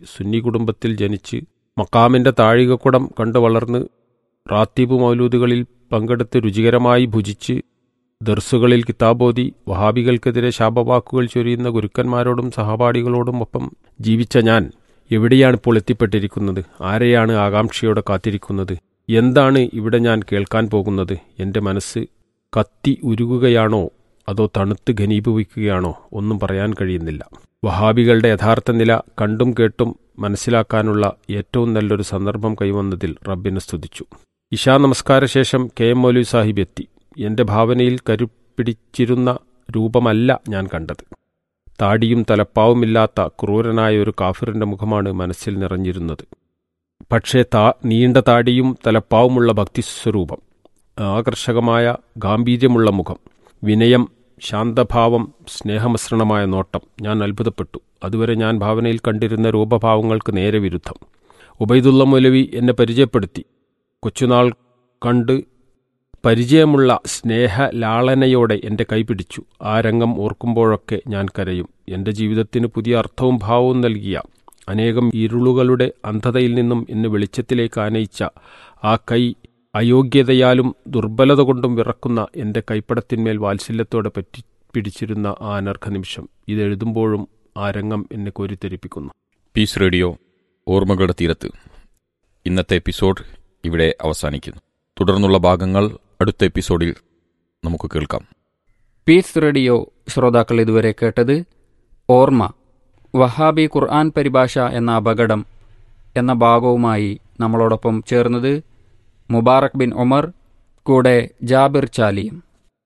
സുന്നി കുടുംബത്തിൽ ജനിച്ച് മക്കാമിൻ്റെ താഴികക്കുടം കണ്ടു വളർന്ന് റാത്തീബ് മൗലൂദുകളിൽ പങ്കെടുത്ത് രുചികരമായി ഭുജിച്ച് ദർസുകളിൽ കിതാബോധി വഹാബികൾക്കെതിരെ ശാപവാക്കുകൾ ചൊരിയുന്ന ഗുരുക്കന്മാരോടും സഹപാഠികളോടും ഒപ്പം ജീവിച്ച ഞാൻ എവിടെയാണ് ഇപ്പോൾ എത്തിപ്പെട്ടിരിക്കുന്നത് ആരെയാണ് ആകാംക്ഷയോടെ കാത്തിരിക്കുന്നത് എന്താണ് ഇവിടെ ഞാൻ കേൾക്കാൻ പോകുന്നത് എൻ്റെ മനസ്സ് കത്തി ഉരുകുകയാണോ അതോ തണുത്ത് ഘനീഭവിക്കുകയാണോ ഒന്നും പറയാൻ കഴിയുന്നില്ല വഹാബികളുടെ യഥാർത്ഥ നില കണ്ടും കേട്ടും മനസ്സിലാക്കാനുള്ള ഏറ്റവും നല്ലൊരു സന്ദർഭം കൈവന്നതിൽ റബ്ബിനെ സ്തുതിച്ചു ഇഷാ നമസ്കാര ശേഷം കെ എം മൗലവി സാഹിബ് എത്തി എൻ്റെ ഭാവനയിൽ കരുപ്പിടിച്ചിരുന്ന രൂപമല്ല ഞാൻ കണ്ടത് താടിയും തലപ്പാവുമില്ലാത്ത ക്രൂരനായ ഒരു കാഫിറിന്റെ മുഖമാണ് മനസ്സിൽ നിറഞ്ഞിരുന്നത് പക്ഷേ താ നീണ്ട താടിയും തലപ്പാവുമുള്ള ഭക്തിസ്വരൂപം ആകർഷകമായ ഗാംഭീര്യമുള്ള മുഖം വിനയം ശാന്തഭാവം സ്നേഹമിശ്രണമായ നോട്ടം ഞാൻ അത്ഭുതപ്പെട്ടു അതുവരെ ഞാൻ ഭാവനയിൽ കണ്ടിരുന്ന രൂപഭാവങ്ങൾക്ക് നേരെ വിരുദ്ധം ഉബൈദുള്ള മൗലവി എന്നെ പരിചയപ്പെടുത്തി കൊച്ചുനാൾ കണ്ട് പരിചയമുള്ള സ്നേഹ ലാളനയോടെ എൻ്റെ കൈപിടിച്ചു ആ രംഗം ഓർക്കുമ്പോഴൊക്കെ ഞാൻ കരയും എൻ്റെ ജീവിതത്തിന് പുതിയ അർത്ഥവും ഭാവവും നൽകിയ അനേകം ഇരുളുകളുടെ അന്ധതയിൽ നിന്നും എന്നെ വെളിച്ചത്തിലേക്ക് ആനയിച്ച ആ കൈ അയോഗ്യതയാലും ദുർബലത കൊണ്ടും വിറക്കുന്ന എൻ്റെ കൈപ്പടത്തിന്മേൽ വാത്സല്യത്തോടെ പറ്റി പിടിച്ചിരുന്ന ആ അനർഘ നിമിഷം ഇതെഴുതുമ്പോഴും ആ രംഗം എന്നെ കോരിത്തെരിപ്പിക്കുന്നു പീസ് റേഡിയോ ഓർമ്മകളുടെ തീരത്ത് ഇന്നത്തെ എപ്പിസോഡ് ഇവിടെ അവസാനിക്കുന്നു തുടർന്നുള്ള ഭാഗങ്ങൾ അടുത്ത എപ്പിസോഡിൽ നമുക്ക് കേൾക്കാം പീസ് റേഡിയോ ശ്രോതാക്കൾ ഇതുവരെ കേട്ടത് ഓർമ്മ വഹാബി ഖുർആൻ പരിഭാഷ എന്ന അപകടം എന്ന ഭാഗവുമായി നമ്മളോടൊപ്പം ചേർന്നത് മുബാറക് ബിൻ ഉമർ കൂടെ Jabir ചാലിയും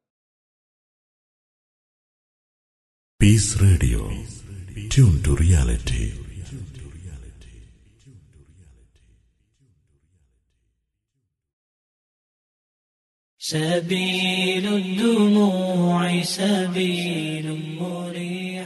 Peace Radio. Tune to reality. سبيل الدموع سبيل مريح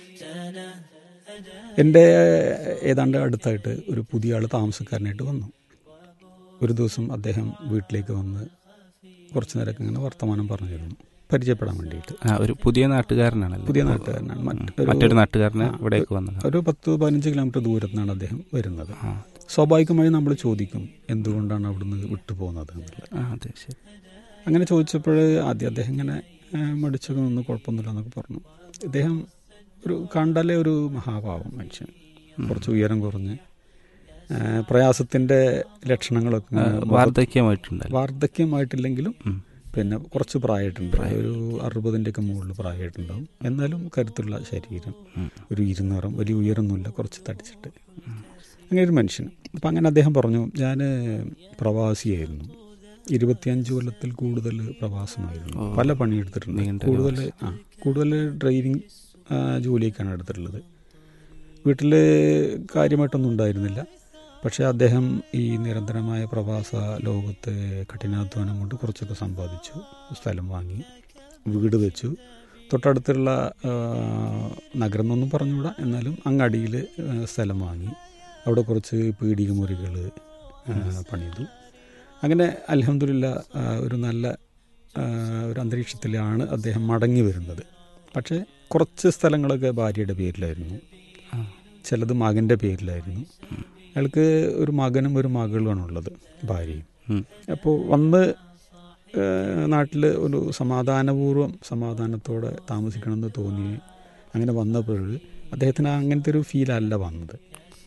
എൻ്റെ ഏതാണ്ട് അടുത്തായിട്ട് ഒരു പുതിയ ആൾ താമസക്കാരനായിട്ട് വന്നു ഒരു ദിവസം അദ്ദേഹം വീട്ടിലേക്ക് വന്ന് കുറച്ച് നേരമൊക്കെ ഇങ്ങനെ വർത്തമാനം പറഞ്ഞിരുന്നു പരിചയപ്പെടാൻ വേണ്ടിയിട്ട് ആ ഒരു പുതിയ നാട്ടുകാരനാണല്ലോ പുതിയ നാട്ടുകാരനാണ് മറ്റൊരു- മറ്റൊരു നാട്ടുകാരന് ആ, ഇവിടേക്ക് വന്നത് ഒരു പത്ത് പതിനഞ്ച് കിലോമീറ്റർ ദൂരത്താണ് അദ്ദേഹം വരുന്നത് ആ. സ്വാഭാവികമായി നമ്മൾ ചോദിക്കും എന്തുകൊണ്ടാണ് അവിടുന്ന് വിട്ടുപോകുന്നത് എന്നുള്ളത് ആ അതെ ശരി അങ്ങനെ ചോദിച്ചപ്പോൾ ആദ്യം അദ്ദേഹം ഇങ്ങനെ ആ, മടിച്ചൊക്കെ നിന്ന് കുഴപ്പമൊന്നുമില്ല എന്നൊക്കെ പറഞ്ഞു ഇദ്ദേഹം ഒരു കണ്ടാലേ ഒരു മഹാഭാവം മനുഷ്യൻ കുറച്ച് ഉയരം കുറഞ്ഞ് ആ, പ്രയാസത്തിന്റെ ലക്ഷണങ്ങളൊക്കെ ആ, ഇങ്ങനെ മുഖത്ത് വാർദ്ധക്യമായിട്ടുണ്ടല്ലോ വാർദ്ധക്യമായിട്ടില്ലെങ്കിലും ഉം. പിന്നെ കുറച്ച് പ്രായമായിട്ടുണ്ട് ഒരു അറുപതിൻ്റെ ഒക്കെ മുകളിൽ പ്രായമായിട്ടുണ്ടാവും എന്നാലും കരുത്തുള്ള ശരീരം ഉം. ഒരു ഇരുന്നൂറും വലിയ ഉയരൊന്നുമില്ല കുറച്ച് തടിച്ചിട്ട് അങ്ങനെ ഒരു മനുഷ്യൻ അപ്പം അങ്ങനെ അദ്ദേഹം പറഞ്ഞു ഞാൻ പ്രവാസിയായിരുന്നു ഇരുപത്തിയഞ്ച് കൊല്ലത്തിൽ കൂടുതൽ പ്രവാസമായിരുന്നു ഓ. പല പണിയെടുത്തിട്ടുണ്ട് നീണ്ട കൂടുതൽ ആ കൂടുതൽ ഡ്രൈവിംഗ് ആ, ജോലിയൊക്കെയാണ് എടുത്തിട്ടുള്ളത് വീട്ടിൽ കാര്യമായിട്ടൊന്നും ഉണ്ടായിരുന്നില്ല പക്ഷേ അദ്ദേഹം ഈ നിരന്തരമായ പ്രവാസ ലോകത്തെ കഠിനാധ്വാനം കൊണ്ട് കുറച്ചൊക്കെ സമ്പാദിച്ചു സ്ഥലം വാങ്ങി വീട് വെച്ചു തൊട്ടടുത്തുള്ള ആ, നഗരം എന്നൊന്നും പറഞ്ഞുകൂടാ എന്നാലും അങ്ങടിയിൽ സ്ഥലം വാങ്ങി അവിടെ കുറച്ച് പീഡിക മുറികൾ പണിതു അങ്ങനെ അലഹമില്ല ഒരു നല്ല ആ, ഒരു അന്തരീക്ഷത്തിലാണ് അദ്ദേഹം മടങ്ങി വരുന്നത് പക്ഷേ കുറച്ച് സ്ഥലങ്ങളൊക്കെ ഭാര്യയുടെ പേരിലായിരുന്നു ആ. ചിലത് മകൻ്റെ പേരിലായിരുന്നു അയാൾക്ക് ഒരു മകനും ഒരു മകളുമാണുള്ളത് ഭാര്യയും ഉം. അപ്പോൾ വന്ന് നാട്ടിൽ ഒരു സമാധാനപൂർവ്വം സമാധാനത്തോടെ താമസിക്കണമെന്ന് തോന്നി അങ്ങനെ വന്നപ്പോൾ അദ്ദേഹത്തിന് അങ്ങനത്തെ ഒരു ഫീലല്ല വന്നത്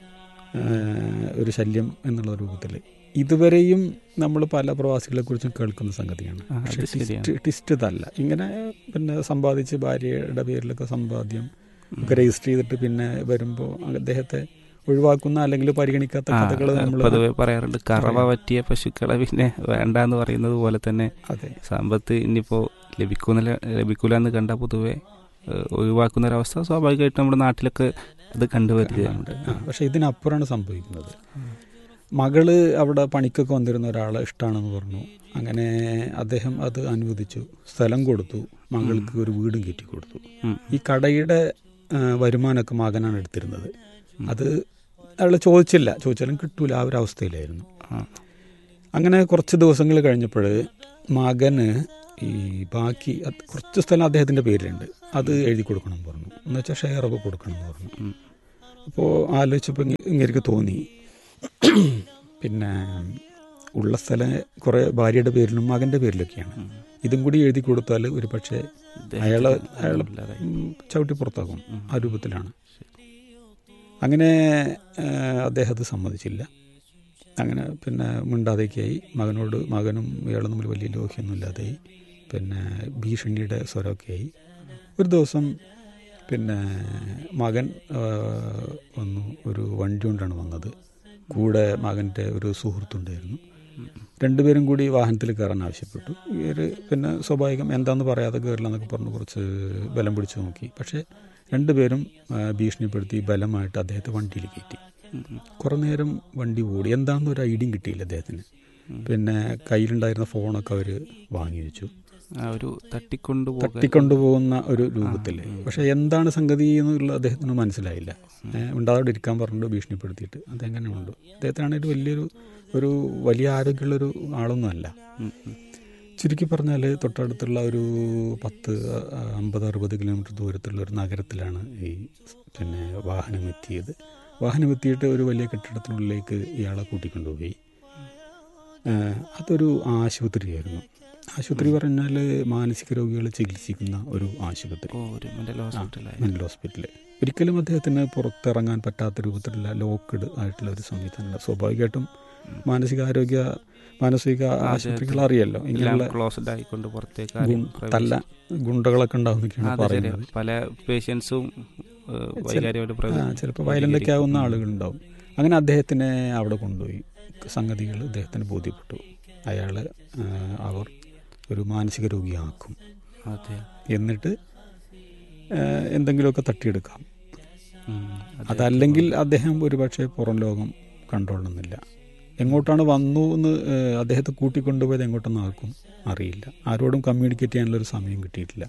ഏഹ് ഒരു ശല്യം എന്നുള്ള രൂപത്തിൽ ഇതുവരെയും നമ്മൾ പല പ്രവാസികളെ കുറിച്ചും കേൾക്കുന്ന സംഗതിയാണ് ആ, അത് പക്ഷേ ശരിയാണ്. ടിസ്റ്റ് ടിസ്റ്റ് ഇതല്ല ഇങ്ങനെ പിന്നെ സമ്പാദിച്ച് ഭാര്യയുടെ പേരിലൊക്കെ സമ്പാദ്യം ഒക്കെ രജിസ്റ്റർ ചെയ്തിട്ട് പിന്നെ വരുമ്പോൾ അദ്ദേഹത്തെ ഒഴിവാക്കുന്ന അല്ലെങ്കിൽ പരിഗണിക്കാത്ത ആ, കഥകൾ നമ്മൾ പൊതുവെ പറയാറുണ്ട് കറവ പറ്റിയ പശുക്കളെ പിന്നെ വേണ്ട എന്ന് പറയുന്നത് പോലെ തന്നെ അതെ സമ്പത്ത് ഇനിയിപ്പോൾ ലഭിക്കുന്നില്ല ലഭിക്കൂല എന്ന് കണ്ട പൊതുവെ ഏഹ്, ഒഴിവാക്കുന്ന ഒരവസ്ഥ സ്വാഭാവികമായിട്ട് നമ്മുടെ നാട്ടിലൊക്കെ അത് കണ്ടുവരികയാണ് ആ, പക്ഷെ ഇതിനപ്പുറമാണ് സംഭവിക്കുന്നത് മകള് അവിടെ പണിക്കൊക്കെ വന്നിരുന്ന ഒരാളെ ഇഷ്ടമാണെന്ന് പറഞ്ഞു അങ്ങനെ അദ്ദേഹം അത് അനുവദിച്ചു സ്ഥലം കൊടുത്തു മകൾക്ക് ഒരു വീടും കയറ്റി കൊടുത്തു ഉം. ഈ കടയുടെ ആ, വരുമാനമൊക്കെ മകനാണ് എടുത്തിരുന്നത് അത് അയാൾ ചോദിച്ചില്ല ചോദിച്ചാലും കിട്ടൂല ആ ഒരു അവസ്ഥയിലായിരുന്നു ആ. അങ്ങനെ കുറച്ച് ദിവസങ്ങൾ കഴിഞ്ഞപ്പോൾ മകന് ഈ ബാക്കി അത് കുറച്ച് സ്ഥലം അദ്ദേഹത്തിൻ്റെ പേരിലുണ്ട് അത് എഴുതി കൊടുക്കണം എന്ന് പറഞ്ഞു എന്ന് വെച്ചാൽ ഷെയറൊക്കെ കൊടുക്കണം എന്ന് പറഞ്ഞു ഉം. അപ്പോൾ ആലോചിച്ചപ്പോൾ ഇങ്ങനെ തോന്നി പിന്നെ ഉള്ള സ്ഥലം കുറേ ഭാര്യയുടെ പേരിലും മകൻ്റെ പേരിലൊക്കെയാണ് ഇതും കൂടി എഴുതി കൊടുത്താൽ ഒരു പക്ഷേ അയാളെ അയാളെ ഉം, ചവിട്ടി പുറത്താക്കും ആ രൂപത്തിലാണ് അങ്ങനെ ആ, അദ്ദേഹം അത് സമ്മതിച്ചില്ല അങ്ങനെ പിന്നെ മിണ്ടാതേക്കായി മകനോട് മകനും ഇയാളും തമ്മിൽ വലിയ ലോഹ്യമൊന്നും ഇല്ലാതെയായി പിന്നെ ഭീഷണിയുടെ സ്വരമൊക്കെ ആയി ഒരു ദിവസം പിന്നെ മകൻ ആ, വന്നു ഒരു വണ്ടി കൊണ്ടാണ് വന്നത് കൂടെ മകൻ്റെ ഒരു സുഹൃത്തുണ്ടായിരുന്നു രണ്ടുപേരും കൂടി വാഹനത്തിൽ കയറാൻ ആവശ്യപ്പെട്ടു ഇവർ പിന്നെ സ്വാഭാവികം എന്താന്ന് പറയാതെ കയറില്ല എന്നൊക്കെ പറഞ്ഞ് കുറച്ച് ബലം പിടിച്ച് നോക്കി പക്ഷേ രണ്ടുപേരും ആ, ഭീഷണിപ്പെടുത്തി ബലമായിട്ട് അദ്ദേഹത്തെ വണ്ടിയിൽ കയറ്റി കുറേ നേരം വണ്ടി ഓടി എന്താണെന്ന് ഒരു ഐഡിയയും കിട്ടിയില്ല അദ്ദേഹത്തിന് പിന്നെ കയ്യിലുണ്ടായിരുന്ന ഫോണൊക്കെ അവർ വാങ്ങി വെച്ചു ആ ഒരു തട്ടിക്കൊണ്ടുപോകാൻ തട്ടിക്കൊണ്ടുപോകുന്ന ഒരു രൂപത്തിൽ പക്ഷെ എന്താണ് സംഗതി എന്നുള്ള അദ്ദേഹത്തിന് മനസ്സിലായില്ല ഏഹ് ഉണ്ടാതെ ഇരിക്കാൻ പറഞ്ഞിട്ട് ഭീഷണിപ്പെടുത്തിയിട്ട് അതെങ്ങനെ ഉണ്ട് അദ്ദേഹത്തിനാണെങ്കിൽ വലിയൊരു ഒരു വലിയ ആരോഗ്യമുള്ളൊരു ആളൊന്നും അല്ല ചുരുക്കി പറഞ്ഞാൽ തൊട്ടടുത്തുള്ള ഒരു പത്ത് ആ, അമ്പത് അറുപത് കിലോമീറ്റർ ദൂരത്തുള്ള ഒരു നഗരത്തിലാണ് ഈ പിന്നെ വാഹനം എത്തിയത് വാഹനം എത്തിയിട്ട് ഒരു വലിയ കെട്ടിടത്തിനുള്ളിലേക്ക് ഇയാളെ കൂട്ടിക്കൊണ്ടുപോയി ആ, അതൊരു ആശുപത്രിയായിരുന്നു ആശുപത്രി പറഞ്ഞാൽ മാനസിക രോഗികളെ ചികിത്സിക്കുന്ന ഒരു ആശുപത്രി ഓ ഒരു മെന്റൽ ഹോസ്പിറ്റലായി മെന്റൽ ഹോസ്പിറ്റൽ ഒരിക്കലും അദ്ദേഹത്തിന് പുറത്തിറങ്ങാൻ പറ്റാത്ത രൂപത്തിലുള്ള ലോക്ക്ഡ് ആയിട്ടുള്ള ഒരു സംവിധാനമുണ്ട് സ്വാഭാവികമായിട്ടും മാനസികാരോഗ്യ മാനസിക ആശുപത്രികൾ അറിയല്ലോ എല്ലാം ഇങ്ങനെയുള്ള ക്ലോസ്ഡ് ആയിക്കൊണ്ട് പുറത്തേക്ക് ആരും ഗുൺ- തല്ല ഗുണ്ടകളൊക്കെ ഉണ്ടാവും എന്നൊക്കെയാണ് അതെ ശരി പറയുന്നത് പല പേഷ്യൻസും വൈകാര്യമായിട്ട് ആ ചിലപ്പോൾ വയലൻ്റൊക്കെ ആവുന്ന ആളുകളുണ്ടാവും അങ്ങനെ അദ്ദേഹത്തിനെ അവിടെ കൊണ്ടുപോയി സംഗതികൾ അദ്ദേഹത്തിന് ബോധ്യപ്പെട്ടു അയാൾ അവർ ഒരു മാനസിക രോഗിയാക്കും അതെ എന്നിട്ട് ആ, എന്തെങ്കിലുമൊക്കെ തട്ടിയെടുക്കാം ഉം, അതെ. അതല്ലെങ്കിൽ അദ്ദേഹം ഒരുപക്ഷെ പുറം ലോകം കണ്ടോളുന്നില്ല എങ്ങോട്ടാണ് വന്നു എന്ന് ഏഹ്, അദ്ദേഹത്തെ കൂട്ടിക്കൊണ്ടുപോയത് എങ്ങോട്ടെന്ന് ആർക്കും അറിയില്ല ആരോടും കമ്മ്യൂണിക്കേറ്റ് ചെയ്യാനുള്ള ഒരു സമയം കിട്ടിയിട്ടില്ല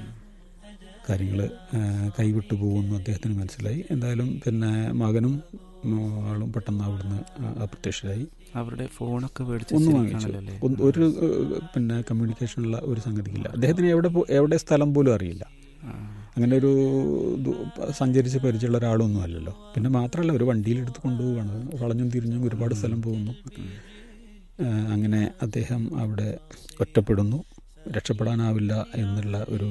കാര്യങ്ങൾ കൈവിട്ടു പോകുമെന്ന് അദ്ദേഹത്തിന് മനസ്സിലായി എന്തായാലും പിന്നെ മകനും ഉം, ആളും പെട്ടെന്ന് അവിടുന്ന് ആ, അപ്രത്യക്ഷരായി അവരുടെ ഫോണൊക്കെ ഒന്ന് വാങ്ങിച്ചു മേടിച്ചാണല്ലോ അല്ലേ ഒന്ന് ഒരു ഏഹ്, പിന്നെ കമ്മ്യൂണിക്കേഷനുള്ള ഒരു സംഗതിയില്ല അദ്ദേഹത്തിന് എവിടെ പോ- എവിടെ സ്ഥലം പോലും അറിയില്ല ആ. അങ്ങനെ ഒരു ദു- സഞ്ചരിച്ച് പരിചയമുള്ള ഒരാളൊന്നും അല്ലല്ലോ പിന്നെ മാത്രമല്ല ഒരു വണ്ടിയിലെടുത്ത് കൊണ്ടുപോവുകയാണ് വളഞ്ഞും തിരിഞ്ഞും ഒരുപാട് സ്ഥലം പോകുന്നു ആ, അങ്ങനെ അദ്ദേഹം അവിടെ ഒറ്റപ്പെടുന്നു രക്ഷപ്പെടാനാവില്ല എന്നുള്ള ഒരു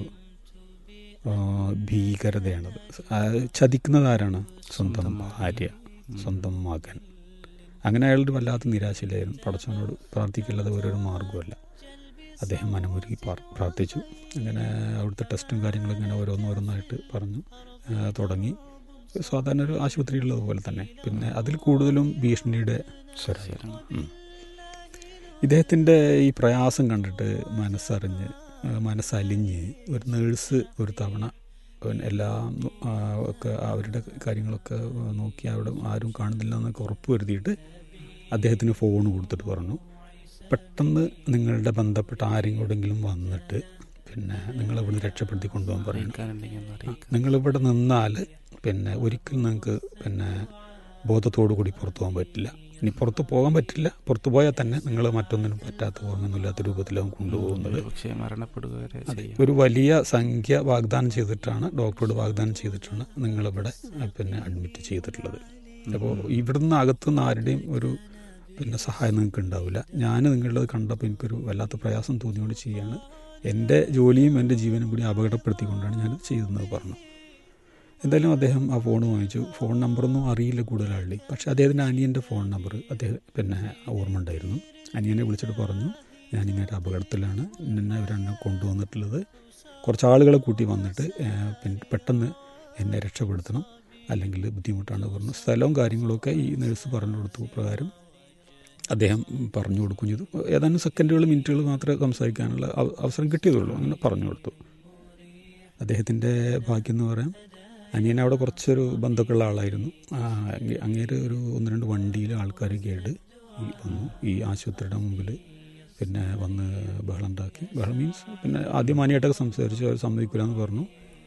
ആ, ഭീകരതയാണത് ആ, ചതിക്കുന്നത് ആരാണ് സ്വന്തം ഭാര്യ സ്വന്തം മകൻ അങ്ങനെ അയാളൊരു വല്ലാത്ത നിരാശയിലായിരുന്നു പടച്ചവനോട് പ്രാർത്ഥിക്കല്ലാതെ ഓരോരോ മാർഗ്ഗമല്ല അദ്ദേഹം മനമൊരുക്കി പാർ- പ്രാർത്ഥിച്ചു അങ്ങനെ അവിടുത്തെ ടെസ്റ്റും കാര്യങ്ങളും ഇങ്ങനെ ഓരോന്നോരോന്നായിട്ട് പറഞ്ഞു ആ, തുടങ്ങി സാധാരണ ഒരു ആശുപത്രിയുള്ളത് പോലെ തന്നെ പിന്നെ അതിൽ കൂടുതലും ഭീഷണിയുടെ സ്വരമായിരുന്നു ഉം. ഇദ്ദേഹത്തിൻ്റെ ഈ പ്രയാസം കണ്ടിട്ട് മനസ്സറിഞ്ഞ് ആ, മനസ്സലിഞ്ഞ് ഒരു നേഴ്സ് ഒരു തവണ അവൻ എല്ലാം ആ, ഒക്കെ അവരുടെ കാര്യങ്ങളൊക്കെ നോക്കി അവിടെ ആരും കാണുന്നില്ല എന്നൊക്കെ ഉറപ്പ് വരുത്തിയിട്ട് അദ്ദേഹത്തിന് ഫോൺ കൊടുത്തിട്ട് പറഞ്ഞു പെട്ടെന്ന് നിങ്ങളുടെ ബന്ധപ്പെട്ട ആരെങ്കിലും വന്നിട്ട് പിന്നെ നിങ്ങൾ ഇവിടെ രക്ഷപ്പെടുത്തി കൊണ്ടുപോകാൻ പറയണം അറിയിക്കാനുണ്ടെങ്കിൽ ഒന്ന് അറിയിക്കാം നിങ്ങളിവിടെ നിന്നാൽ പിന്നെ ഒരിക്കലും നിങ്ങൾക്ക് പിന്നെ ബോധത്തോടു കൂടി പുറത്തു പോകാൻ പറ്റില്ല ഇനി പുറത്ത് പോകാൻ പറ്റില്ല പുറത്തു പോയാൽ തന്നെ നിങ്ങൾ മറ്റൊന്നിനും പറ്റാത്ത ഓർമ്മയൊന്നുമില്ലാത്ത രൂപത്തിലാവും കൊണ്ടുപോകുന്നത് പക്ഷേ മരണപ്പെടുക വരെ അതെ ചെയ്യാം ഒരു വലിയ സംഖ്യ വാഗ്ദാനം ചെയ്തിട്ടാണ് ഡോക്ടറോട് വാഗ്ദാനം ചെയ്തിട്ടാണ് നിങ്ങളിവിടെ അഹ്, പിന്നെ അഡ്മിറ്റ് ചെയ്തിട്ടുള്ളത് അപ്പോൾ ഇവിടുന്ന് അകത്തുനിന്ന് ആരുടെയും ഒരു പിന്നെ സഹായം നിങ്ങൾക്ക് ഉണ്ടാവില്ല ഞാൻ നിങ്ങളുടേത് കണ്ടപ്പോൾ എനിക്കൊരു വല്ലാത്ത പ്രയാസം തോന്നിയോണ്ട് ചെയ്യാണ് എൻ്റെ ജോലിയും എൻ്റെ ജീവനും കൂടി അപകടപ്പെടുത്തിക്കൊണ്ടാണ് ഞാനിത് ചെയ്തതെന്ന് പറഞ്ഞു എന്തായാലും അദ്ദേഹം ആ ഫോൺ വാങ്ങിച്ചു ഫോൺ നമ്പറൊന്നും അറിയില്ല കൂടുതൽ ആളുടെ പക്ഷേ അദ്ദേഹത്തിൻ്റെ അനിയൻ്റെ ഫോൺ നമ്പർ അദ്ദേഹം പിന്നെ ഓർമ്മ ഉണ്ടായിരുന്നു അനിയനെ വിളിച്ചിട്ട് പറഞ്ഞു ഞാനിങ്ങനെ അപകടത്തിലാണ് എന്നെ ഇവരെന്നെ കൊണ്ടുവന്നിട്ടുള്ളത് കുറച്ച് ആളുകളെ കൂട്ടി വന്നിട്ട് ഏഹ്, പിന്നെ പെട്ടെന്ന് എന്നെ രക്ഷപ്പെടുത്തണം അല്ലെങ്കിൽ ബുദ്ധിമുട്ടാണ് പറഞ്ഞു സ്ഥലവും കാര്യങ്ങളൊക്കെ ഈ നഴ്സ് പറഞ്ഞു കൊടുത്തു പ്രകാരം അദ്ദേഹം പറഞ്ഞു കൊടുക്കും ചെയ്തു ഏതാനും സെക്കൻഡുകൾ മിനിറ്റുകൾ മാത്രമേ സംസാരിക്കാനുള്ള അവ- അവസരം കിട്ടിയതുള്ളൂ അങ്ങനെ പറഞ്ഞു കൊടുത്തു അദ്ദേഹത്തിൻ്റെ ഭാഗ്യം എന്ന് പറയാം അനിയൻ അവിടെ കുറച്ചൊരു ബന്ധമൊക്കെയുള്ള ആളായിരുന്നു ആ, അങ്ങേ- അങ്ങേര് ഒരു ഒന്ന് രണ്ട് വണ്ടിയിൽ ആൾക്കാർ കേട് ഈ വന്നു ഈ ആശുപത്രിയുടെ മുമ്പിൽ പിന്നെ വന്ന് ബഹളം ഉണ്ടാക്കി ബഹളം മീൻസ് പിന്നെ ആദ്യം മാനിയായിട്ടൊക്കെ സംസാരിച്ചു അവർ സമ്മതിക്കില്ല എന്ന് പറഞ്ഞു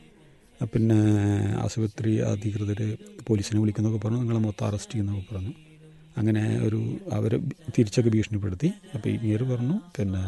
ആ, പിന്നെ ആശുപത്രി അധികൃതർ പോലീസിനെ വിളിക്കുന്നൊക്കെ പറഞ്ഞു നിങ്ങളെ മൊത്തം അറസ്റ്റ് ചെയ്യുന്നൊക്കെ പറഞ്ഞു അങ്ങനെ ഒരു അവർ തിരിച്ചൊക്കെ ഭീഷണിപ്പെടുത്തി അപ്പോൾ ഇങ്ങേര് പറഞ്ഞു പിന്നെ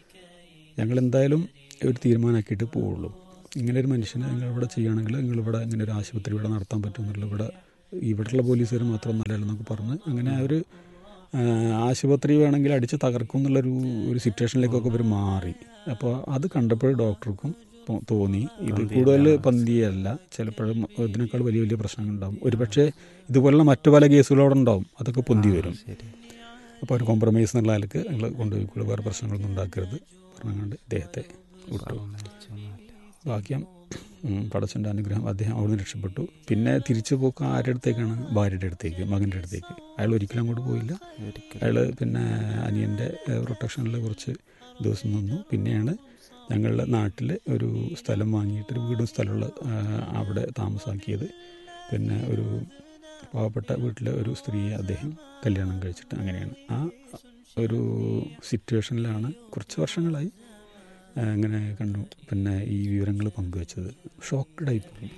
ഞങ്ങൾ എന്തായാലും ഒരു തീരുമാനമാക്കിയിട്ട് പോവുള്ളൂ ഇങ്ങനെ ഒരു മനുഷ്യനെ നിങ്ങൾ ഇവിടെ ചെയ്യുകയാണെങ്കിൽ നിങ്ങൾ ഇവിടെ ഇങ്ങനെ ഒരു ആശുപത്രി ഇവിടെ നടത്താൻ പറ്റുമെന്നുള്ള ഇവിടെ ഇവിടെയുള്ള പോലീസുകാർ മാത്രമൊന്നുമല്ല എന്നൊക്കെ പറഞ്ഞ് അങ്ങനെ അവർ ആശുപത്രി വേണമെങ്കിൽ അടിച്ച് തകർക്കും എന്നുള്ളൊരു ഒരു സിറ്റുവേഷനിലേക്കൊക്കെ ഇവർ മാറി അപ്പോൾ അത് കണ്ടപ്പോൾ ഡോക്ടർക്കും തോ- തോന്നി ഇത് കൂടുതൽ പന്തിയല്ല ചിലപ്പോഴും ഇതിനേക്കാൾ വലിയ വലിയ പ്രശ്നങ്ങളുണ്ടാവും ഒരുപക്ഷെ ഇതുപോലുള്ള മറ്റു പല കേസുകളോടെ ഉണ്ടാവും അതൊക്കെ പൊന്തി വരും ശരി അപ്പോൾ ഒരു കോംപ്രമൈസ് എന്നുള്ള ആൾക്ക് ഞങ്ങൾ കൊണ്ടുപോയിക്കോളൂ വേറെ പ്രശ്നങ്ങളൊന്നും ഉണ്ടാക്കരുത് പറഞ്ഞുകൊണ്ട് ഇദ്ദേഹത്തെ വിട്ടു ഭാഗ്യം ഉം, പടച്ചൻ്റെ അനുഗ്രഹം അദ്ദേഹം അവിടുന്ന് രക്ഷപ്പെട്ടു പിന്നെ തിരിച്ചു പോക്ക് ആരുടെ അടുത്തേക്കാണ് ഭാര്യയുടെ അടുത്തേക്ക് മകൻ്റെ അടുത്തേക്ക് അയാൾ ഒരിക്കലും അങ്ങോട്ട് പോയില്ല ഒരിക്കലും അയാൾ പിന്നെ അനിയൻ്റെ പ്രൊട്ടക്ഷനിൽ കുറച്ച് ദിവസം നിന്നു പിന്നെയാണ് ഞങ്ങളുടെ നാട്ടിൽ ഒരു സ്ഥലം വാങ്ങിയിട്ട് ഒരു വീടും സ്ഥലമുള്ള ആ, അവിടെ താമസാക്കിയത് പിന്നെ ഒരു പാവപ്പെട്ട വീട്ടിലെ ഒരു സ്ത്രീയെ അദ്ദേഹം കല്യാണം കഴിച്ചിട്ട് അങ്ങനെയാണ് ആ ഒരു സിറ്റുവേഷനിലാണ് കുറച്ച് വർഷങ്ങളായി ആ, അങ്ങനെ കണ്ടു പിന്നെ ഈ വിവരങ്ങൾ പങ്കുവച്ചത് ഷോക്ക്ഡായി പോയി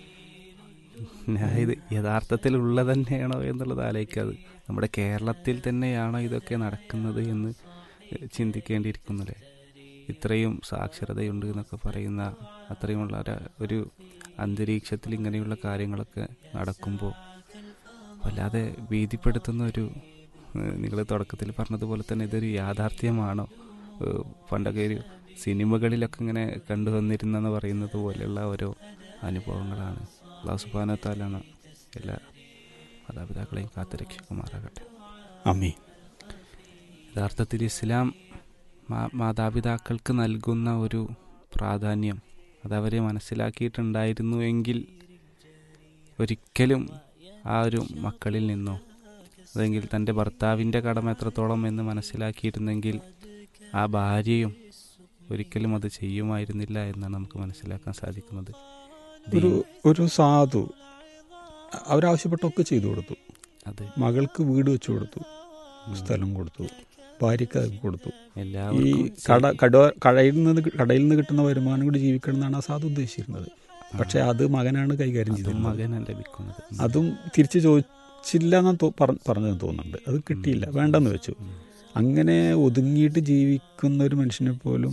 ഞാൻ ഇത് യഥാർത്ഥത്തിൽ ഉള്ളത് തന്നെയാണോ എന്നുള്ളത് ആലോചിക്കാതെ നമ്മുടെ കേരളത്തിൽ തന്നെയാണോ ഇതൊക്കെ നടക്കുന്നത് എന്ന് ചിന്തിക്കേണ്ടിയിരിക്കുന്നല്ലേ ഇത്രയും സാക്ഷരതയുണ്ട് എന്നൊക്കെ പറയുന്ന അത്രയുമുള്ള ഒരു- ഒരു അന്തരീക്ഷത്തിൽ ഇങ്ങനെയുള്ള കാര്യങ്ങളൊക്കെ നടക്കുമ്പോൾ വല്ലാതെ ഭീതിപ്പെടുത്തുന്ന ഒരു നിങ്ങൾ തുടക്കത്തിൽ പറഞ്ഞതുപോലെ തന്നെ ഇതൊരു യാഥാർത്ഥ്യമാണോ ഏഹ് പണ്ടൊക്കെ ഒരു സിനിമകളിലൊക്കെ ഇങ്ങനെ കണ്ടുവന്നിരുന്നെന്ന് പറയുന്നത് പോലെയുള്ള ഓരോ അനുഭവങ്ങളാണ് അള്ളാഹു സുബാനത്താലാണ് എല്ലാ മാതാപിതാക്കളെയും കാത്തുരക്ഷിക്കുമാറാകട്ടെ അമ്മേ യഥാർത്ഥത്തിൽ ഇസ്ലാം മാ- മാതാപിതാക്കൾക്ക് നൽകുന്ന ഒരു പ്രാധാന്യം അതവരെ മനസ്സിലാക്കിയിട്ടുണ്ടായിരുന്നു എങ്കിൽ ഒരിക്കലും ആ ഒരു മക്കളിൽ നിന്നോ അല്ലെങ്കിൽ തൻ്റെ ഭർത്താവിൻ്റെ കടമ എത്രത്തോളം എന്ന് മനസ്സിലാക്കിയിരുന്നെങ്കിൽ ആ ഭാര്യയും ഒരിക്കലും അത് ചെയ്യുമായിരുന്നില്ല എന്നാണ് നമുക്ക് മനസ്സിലാക്കാൻ സാധിക്കുന്നത് ഒരു ഒരു സാധു അവരാവശ്യപ്പെട്ടൊക്കെ ചെയ്തു കൊടുത്തു അത് മകൾക്ക് വീട് വെച്ചു കൊടുത്തു സ്ഥലം കൊടുത്തു ഭാര്യയ്ക്ക് അത് കൊടുത്തു ഈ എല്ലാവർക്കും കട കട കടയിൽ നിന്ന് കി- കടയിൽ നിന്ന് കിട്ടുന്ന വരുമാനം കൂടി ജീവിക്കണം എന്നാണ് ആ സാധു ഉദ്ദേശിച്ചിരുന്നത് പക്ഷെ അത് മകനാണ് കൈകാര്യം അതും ചെയ്തത് മകനാണ് ലഭിക്കുന്നത് അതും തിരിച്ചു ചോദിച്ചില്ല എന്ന് തോ- പറ- പറഞ്ഞതെന്ന് തോന്നുന്നുണ്ട് അത് കിട്ടിയില്ല വേണ്ടെന്ന് വെച്ചു അങ്ങനെ ഒതുങ്ങിയിട്ട് ജീവിക്കുന്ന ഒരു മനുഷ്യനെ പോലും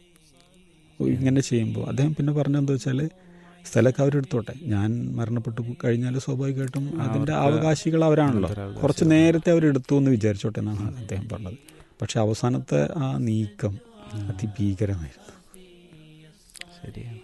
ഇങ്ങനെ ചെയ്യുമ്പോൾ അദ്ദേഹം പിന്നെ പറഞ്ഞെന്താ വെച്ചാൽ സ്ഥലമൊക്കെ അവരെടുത്തോട്ടെ ഞാൻ മരണപ്പെട്ടു കഴിഞ്ഞാൽ സ്വാഭാവികമായിട്ടും അതിൻ്റെ അവർക്ക് അവകാശികൾ അവരാണല്ലോ അനന്തരാവകാശികൾ. കുറച്ച് നേരത്തെ അവരെടുത്തു എന്ന് വിചാരിച്ചോട്ടെ എന്നാണ് അദ്ദേഹം പറഞ്ഞത് പക്ഷെ അവസാനത്തെ ആ നീക്കം അതിഭീകരമായിരുന്നു ശരിയാണ്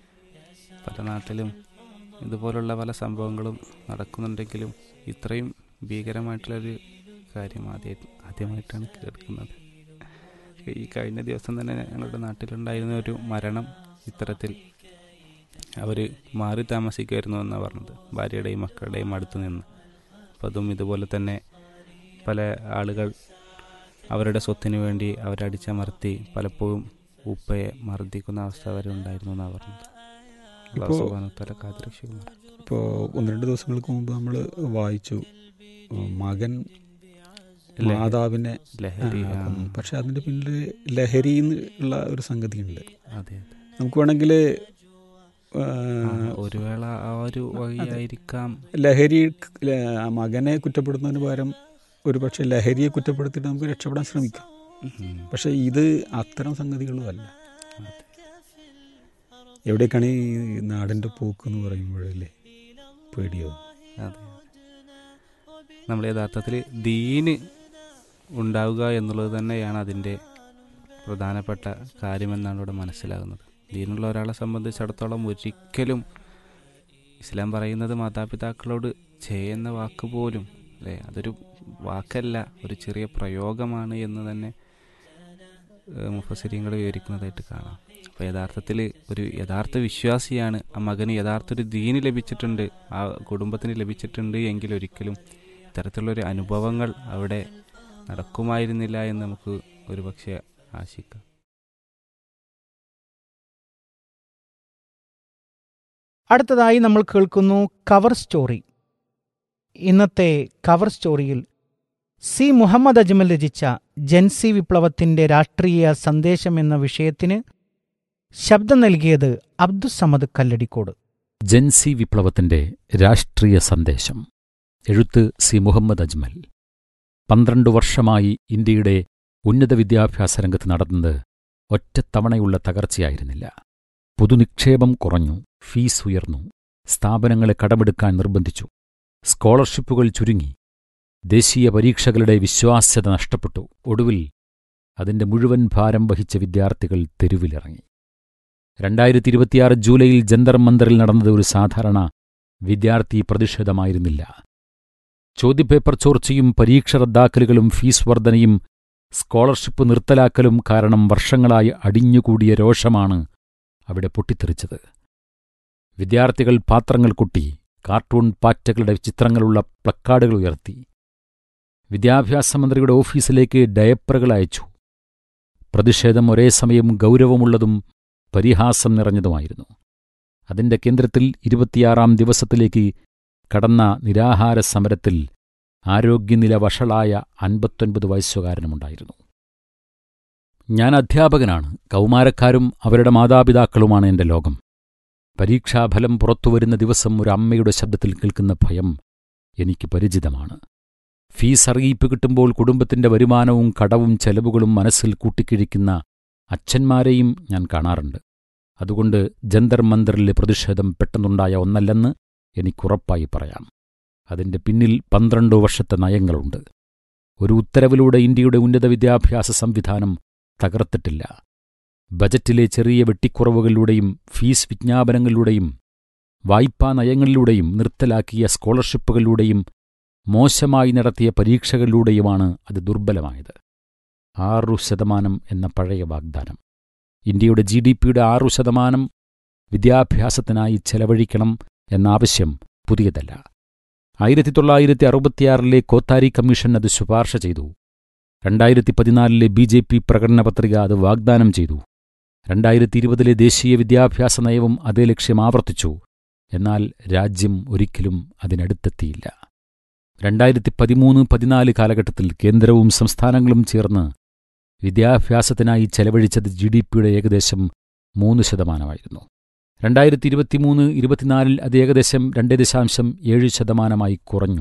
പല നാട്ടിലും ഇതുപോലുള്ള പല സംഭവങ്ങളും നടക്കുന്നുണ്ടെങ്കിലും ഇത്രയും ഭീകരമായിട്ടുള്ളൊരു കാര്യം ആദ്യ ആദ്യമായിട്ടാണ് കേൾക്കുന്നത് ഈ കഴിഞ്ഞ ദിവസം തന്നെ ഞങ്ങളുടെ നാട്ടിലുണ്ടായിരുന്ന ഒരു മരണം ഇത്തരത്തിൽ അവർ മാറി താമസിക്കുമായിരുന്നു എന്നാണ് പറഞ്ഞത് ഭാര്യയുടെയും മക്കളുടെയും അടുത്ത് നിന്ന് അപ്പം അതും ഇതുപോലെ തന്നെ പല ആളുകൾ അവരുടെ സ്വത്തിന് വേണ്ടി അവരടിച്ചമർത്തി പലപ്പോഴും ഉപ്പയെ മർദ്ദിക്കുന്ന അവസ്ഥ വരെ ഉണ്ടായിരുന്നു എന്നാണ് പറഞ്ഞത് അള്ളാഹു ഇപ്പോ- സുബ്ഹാനഹു വതആല കാത്തുരക്ഷിക്കുമാറാകട്ടെ. ഇപ്പോൾ ഒന്ന് രണ്ട് ദിവസങ്ങൾക്ക് മുമ്പ് നമ്മൾ വായിച്ചു ഉം, മകൻ ലഹരി- മാതാവിനെ ലഹരി ആ, ആ, കൊന്നു. പക്ഷെ അതിൻ്റെ പിന്നിൽ ലഹരി ഉള്ള ഒരു സംഗതിയുണ്ട് അതെ അതെ നമുക്ക് വേണമെങ്കിൽ ആ, ഒരു വേള ആ ഒരു വഴിയായിരിക്കാം ലഹരി ല- ആ മകനെ കുറ്റപ്പെടുത്തുന്നതിന് പകരം ഒരു പക്ഷേ ലഹരിയെ കുറ്റപ്പെടുത്തിയിട്ട് നമുക്ക് രക്ഷപ്പെടാൻ ശ്രമിക്കാം ഉം. പക്ഷെ ഇത് അത്തരം സംഗതികളും അല്ല അതെ. എവിടേക്കാണ് ഈ നാടിൻ്റെ പോക്ക് എന്ന് പറയുമ്പോഴല്ലേ പേടിയോ അതെ നമ്മൾ യഥാർത്ഥത്തിൽ ദീന് ഉണ്ടാവുക എന്നുള്ളത് തന്നെയാണ് അതിൻ്റെ പ്രധാനപ്പെട്ട കാര്യമെന്നാണ് ഇവിടെ മനസ്സിലാകുന്നത് ദീനുള്ള ഒരാളെ സംബന്ധിച്ചിടത്തോളം ഒരിക്കലും ഇസ്ലാം പറയുന്നത് മാതാപിതാക്കളോട് ചെയ്യുന്ന വാക്ക് പോലും അല്ലേ അതൊരു വാക്കല്ല ഒരു ചെറിയ പ്രയോഗമാണ് എന്ന് തന്നെ മുഫസിരിങ്ങൾ വിവരിക്കുന്നതായിട്ട് കാണാം അപ്പോൾ യഥാർത്ഥത്തിൽ ഒരു യഥാർത്ഥ വിശ്വാസിയാണ് ആ മകന് യഥാർത്ഥ ഒരു ദീന് ലഭിച്ചിട്ടുണ്ട് ആ കുടുംബത്തിന് ലഭിച്ചിട്ടുണ്ട് എങ്കിൽ ഒരിക്കലും ഇത്തരത്തിലുള്ളൊരു അനുഭവങ്ങൾ അവിടെ നടക്കുമായിരുന്നില്ല എന്ന് നമുക്ക് ഒരുപക്ഷെ ആശിക്കാം അടുത്തതായി നമ്മൾ കേൾക്കുന്നു കവർ സ്റ്റോറി ഇന്നത്തെ കവർ സ്റ്റോറിയിൽ സി മുഹമ്മദ് അജ്മൽ രചിച്ച ജൻസി വിപ്ലവത്തിന്റെ രാഷ്ട്രീയ സന്ദേശം എന്ന വിഷയത്തിന് ശബ്ദം നൽകിയത് അബ്ദുസമദ് കല്ലടിക്കോട് ജൻസി വിപ്ലവത്തിന്റെ രാഷ്ട്രീയ സന്ദേശം എഴുത്ത് സി മുഹമ്മദ് അജ്മൽ പന്ത്രണ്ട് വർഷമായി ഇന്ത്യയുടെ ഉന്നത വിദ്യാഭ്യാസ രംഗത്ത് നടന്നത് ഒറ്റത്തവണയുള്ള തകർച്ചയായിരുന്നില്ല പൊതുനിക്ഷേപം കുറഞ്ഞു ഫീസ് ഉയർന്നു സ്ഥാപനങ്ങളെ കടമെടുക്കാൻ നിർബന്ധിച്ചു സ്കോളർഷിപ്പുകൾ ചുരുങ്ങി ദേശീയ പരീക്ഷകളുടെ വിശ്വാസ്യത നഷ്ടപ്പെട്ടു ഒടുവിൽ അതിന്റെ മുഴുവൻ ഭാരം വഹിച്ച വിദ്യാർത്ഥികൾ തെരുവിലിറങ്ങി രണ്ടായിരത്തി ഇരുപത്തിയാറ് ജൂലൈയിൽ ജന്തർ മന്ദറിൽ നടന്നത് ഒരു സാധാരണ വിദ്യാർത്ഥി പ്രതിഷേധമായിരുന്നില്ല ചോദ്യപേപ്പർ ചോർച്ചയും പരീക്ഷ റദ്ദാക്കലുകളും ഫീസ് വർധനയും സ്കോളർഷിപ്പ് നിർത്തലാക്കലും കാരണം വർഷങ്ങളായി അടിഞ്ഞുകൂടിയ രോഷമാണ് അവിടെ പൊട്ടിത്തെറിച്ചത് വിദ്യാർത്ഥികൾ പാത്രങ്ങൾ കൊട്ടി കാർട്ടൂൺ പാറ്റകളുടെ ചിത്രങ്ങളുള്ള പ്ലക്കാർഡുകൾ ഉയർത്തി വിദ്യാഭ്യാസ മന്ത്രിയുടെ ഓഫീസിലേക്ക് ഡയപ്പറുകൾ അയച്ചു പ്രതിഷേധം ഒരേ സമയം ഗൗരവമുള്ളതും പരിഹാസം നിറഞ്ഞതുമായിരുന്നു അതിന്റെ കേന്ദ്രത്തിൽ ഇരുപത്തിയാറാം ദിവസത്തിലേക്ക് കടന്ന നിരാഹാര സമരത്തിൽ ആരോഗ്യനില വഷളായ അൻപത്തൊൻപത് വയസ്സുകാരനുമുണ്ടായിരുന്നു ഞാൻ അധ്യാപകനാണ് കൗമാരക്കാരും അവരുടെ മാതാപിതാക്കളുമാണ് എന്റെ ലോകം പരീക്ഷാഫലം പുറത്തുവരുന്ന ദിവസം ഒരു അമ്മയുടെ ശബ്ദത്തിൽ കേൾക്കുന്ന ഭയം എനിക്ക് പരിചിതമാണ് ഫീസ് അറിയിപ്പ് കിട്ടുമ്പോൾ കുടുംബത്തിന്റെ വരുമാനവും കടവും ചെലവുകളും മനസ്സിൽ കൂട്ടിക്കിഴിക്കുന്ന അച്ഛന്മാരെയും ഞാൻ കാണാറുണ്ട് അതുകൊണ്ട് ജന്തർ മന്ദറിലെ പ്രതിഷേധം പെട്ടെന്നുണ്ടായ ഒന്നല്ലെന്ന് എനിക്കുറപ്പായി പറയാം അതിന്റെ പിന്നിൽ പന്ത്രണ്ട് വർഷത്തെ നയങ്ങളുണ്ട് ഒരു ഉത്തരവിലൂടെ ഇന്ത്യയുടെ ഉന്നത വിദ്യാഭ്യാസ സംവിധാനം തകർത്തിട്ടില്ല ബജറ്റിലെ ചെറിയ വെട്ടിക്കുറവുകളിലൂടെയും ഫീസ് വിജ്ഞാപനങ്ങളിലൂടെയും വായ്പാ നയങ്ങളിലൂടെയും നിർത്തലാക്കിയ സ്കോളർഷിപ്പുകളിലൂടെയും മോശമായി നടത്തിയ പരീക്ഷകളിലൂടെയുമാണ് അത് ദുർബലമായത് ആറു ശതമാനം എന്ന പഴയ വാഗ്ദാനം ഇന്ത്യയുടെ ജി ഡി പിയുടെ ആറു ശതമാനം വിദ്യാഭ്യാസത്തിനായി ചെലവഴിക്കണം എന്ന ആവശ്യം പുതിയതല്ല ആയിരത്തി തൊള്ളായിരത്തി അറുപത്തിയാറിലെ കോത്താരി കമ്മീഷൻ അത് ശുപാർശ ചെയ്തു രണ്ടായിരത്തി പതിനാലിലെ ബി ജെ പി പ്രകടന പത്രിക അത് വാഗ്ദാനം ചെയ്തു രണ്ടായിരത്തി ഇരുപതിലെ ദേശീയ വിദ്യാഭ്യാസ നയവും അതേ ലക്ഷ്യം ആവർത്തിച്ചു എന്നാൽ രാജ്യം ഒരിക്കലും അതിനടുത്തെത്തിയില്ല രണ്ടായിരത്തി പതിമൂന്ന് പതിനാല് കാലഘട്ടത്തിൽ കേന്ദ്രവും സംസ്ഥാനങ്ങളും ചേർന്ന് വിദ്യാഭ്യാസത്തിനായി ചെലവഴിച്ചത് ജി ഡി പിയുടെ ഏകദേശം മൂന്ന് ശതമാനമായിരുന്നു രണ്ടായിരത്തി ഇരുപത്തിമൂന്ന് ഇരുപത്തിനാലിൽ അത് ഏകദേശം രണ്ട് ദശാംശം ഏഴ് ശതമാനമായി കുറഞ്ഞു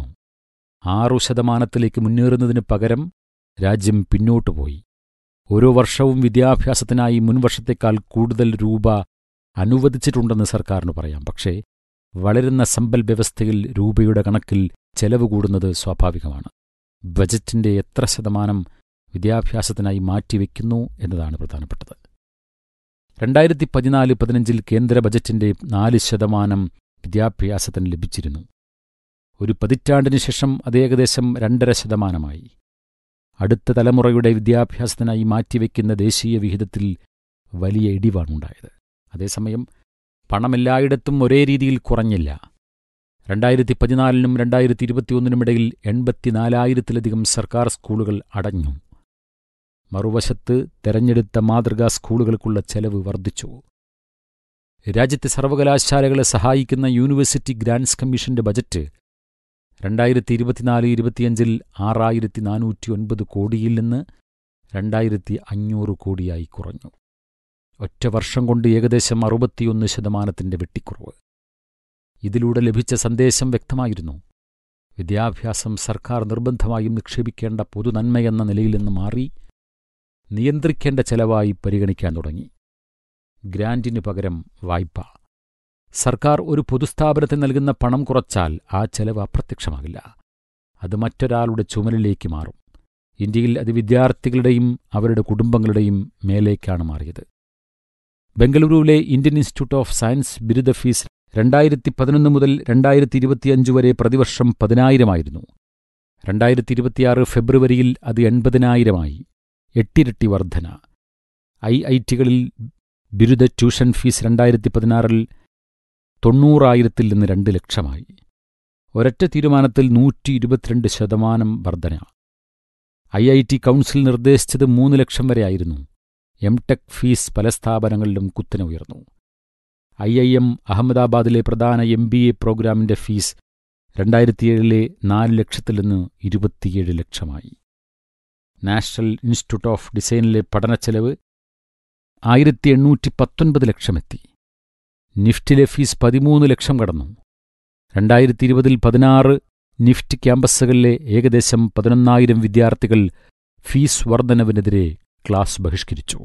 ആറു ശതമാനത്തിലേക്ക് മുന്നേറുന്നതിന് പകരം രാജ്യം പിന്നോട്ടു പോയി ഓരോ വർഷവും വിദ്യാഭ്യാസത്തിനായി മുൻവർഷത്തേക്കാൾ കൂടുതൽ രൂപ അനുവദിച്ചിട്ടുണ്ടെന്ന് സർക്കാരിന് പറയാം പക്ഷേ വളരുന്ന സമ്പൽ വ്യവസ്ഥയിൽ രൂപയുടെ കണക്കിൽ ചെലവ് കൂടുന്നത് സ്വാഭാവികമാണ് ബജറ്റിന്റെ എത്ര ശതമാനം വിദ്യാഭ്യാസത്തിനായി മാറ്റിവെക്കുന്നു എന്നതാണ് പ്രധാനപ്പെട്ടത് രണ്ടായിരത്തി പതിനാല് പതിനഞ്ചിൽ കേന്ദ്ര ബജറ്റിന്റെ നാല് ശതമാനം വിദ്യാഭ്യാസത്തിന് ലഭിച്ചിരുന്നു ഒരു പതിറ്റാണ്ടിനു ശേഷം അത് ഏകദേശം രണ്ടര ശതമാനമായി അടുത്ത തലമുറയുടെ വിദ്യാഭ്യാസത്തിനായി മാറ്റിവെക്കുന്ന ദേശീയ വിഹിതത്തിൽ വലിയ ഇടിവാണുണ്ടായത് അതേസമയം പണമെല്ലായിടത്തും ഒരേ രീതിയിൽ കുറഞ്ഞില്ല രണ്ടായിരത്തി പതിനാലിനും രണ്ടായിരത്തി ഇരുപത്തിയൊന്നിനുമിടയിൽ എൺപത്തിനാലായിരത്തിലധികം സർക്കാർ സ്കൂളുകൾ അടഞ്ഞു മറുവശത്ത് തെരഞ്ഞെടുത്ത മാതൃകാ സ്കൂളുകൾക്കുള്ള ചെലവ് വർദ്ധിച്ചു രാജ്യത്തെ സർവകലാശാലകളെ സഹായിക്കുന്ന യൂണിവേഴ്സിറ്റി ഗ്രാന്റ്സ് കമ്മീഷന്റെ ബജറ്റ് രണ്ടായിരത്തി ഇരുപത്തിനാല് ഇരുപത്തിയഞ്ചിൽ ആറായിരത്തി നാനൂറ്റി ഒൻപത് കോടിയിൽ നിന്ന് രണ്ടായിരത്തി അഞ്ഞൂറ് കോടിയായി കുറഞ്ഞു ഒറ്റ വർഷം കൊണ്ട് ഏകദേശം അറുപത്തിയൊന്ന് ശതമാനത്തിന്റെ വെട്ടിക്കുറവ് ഇതിലൂടെ ലഭിച്ച സന്ദേശം വ്യക്തമായിരുന്നു വിദ്യാഭ്യാസം സർക്കാർ നിർബന്ധമായും നിക്ഷേപിക്കേണ്ട പൊതുനന്മയെന്ന നിലയിൽ നിന്ന് മാറി നിയന്ത്രിക്കേണ്ട ചെലവായി പരിഗണിക്കാൻ തുടങ്ങി ഗ്രാന്റിനു പകരം വായ്പ സർക്കാർ ഒരു പൊതുസ്ഥാപനത്തിന് നൽകുന്ന പണം കുറച്ചാൽ ആ ചെലവ് അപ്രത്യക്ഷമാകില്ല അത് മറ്റൊരാളുടെ ചുമലിലേക്ക് മാറും ഇന്ത്യയിൽ അത് വിദ്യാർത്ഥികളുടെയും അവരുടെ കുടുംബങ്ങളുടെയും മേലേക്കാണ് മാറിയത് ബംഗളൂരുവിലെ ഇന്ത്യൻ ഇൻസ്റ്റിറ്റ്യൂട്ട് ഓഫ് സയൻസ് ബിരുദ ഫീസ് രണ്ടായിരത്തി പതിനൊന്ന് മുതൽ രണ്ടായിരത്തി ഇരുപത്തിയഞ്ച് വരെ പ്രതിവർഷം പതിനായിരമായിരുന്നു രണ്ടായിരത്തി ഇരുപത്തിയാറ് ഫെബ്രുവരിയിൽ അത് എൺപതിനായിരമായി എട്ടിരട്ടി വർധന ഐ ഐ ടികളിൽ ബിരുദ ട്യൂഷൻ ഫീസ് രണ്ടായിരത്തി പതിനാറിൽ തൊണ്ണൂറായിരത്തിൽ നിന്ന് രണ്ട് ലക്ഷമായി ഒരൊറ്റ തീരുമാനത്തിൽ നൂറ്റി ഇരുപത്തിരണ്ട് ശതമാനം വർധന ഐ ഐ ടി കൗൺസിൽ നിർദ്ദേശിച്ചത് മൂന്ന് ലക്ഷം വരെയായിരുന്നു എം ടെക് ഫീസ് പല സ്ഥാപനങ്ങളിലും കുത്തനെ ഉയർന്നു ഐ ഐ എം അഹമ്മദാബാദിലെ പ്രധാന എം ബി എ പ്രോഗ്രാമിന്റെ ഫീസ് രണ്ടായിരത്തിയേഴിലെ നാല് ലക്ഷത്തിൽ നിന്ന് ഇരുപത്തിയേഴ് ലക്ഷമായി നാഷണൽ ഇൻസ്റ്റിറ്റ്യൂട്ട് ഓഫ് ഡിസൈനിലെ പഠനച്ചെലവ് ആയിരത്തി എണ്ണൂറ്റി പത്തൊൻപത് ലക്ഷമെത്തി നിഫ്റ്റിലെ ഫീസ് പതിമൂന്ന് ലക്ഷം കടന്നു രണ്ടായിരത്തി ഇരുപതിൽ പതിനാറ് നിഫ്റ്റ് ക്യാമ്പസുകളിലെ ഏകദേശം പതിനൊന്നായിരം വിദ്യാർത്ഥികൾ ഫീസ് വർധനവിനെതിരെ ക്ലാസ് ബഹിഷ്കരിച്ചു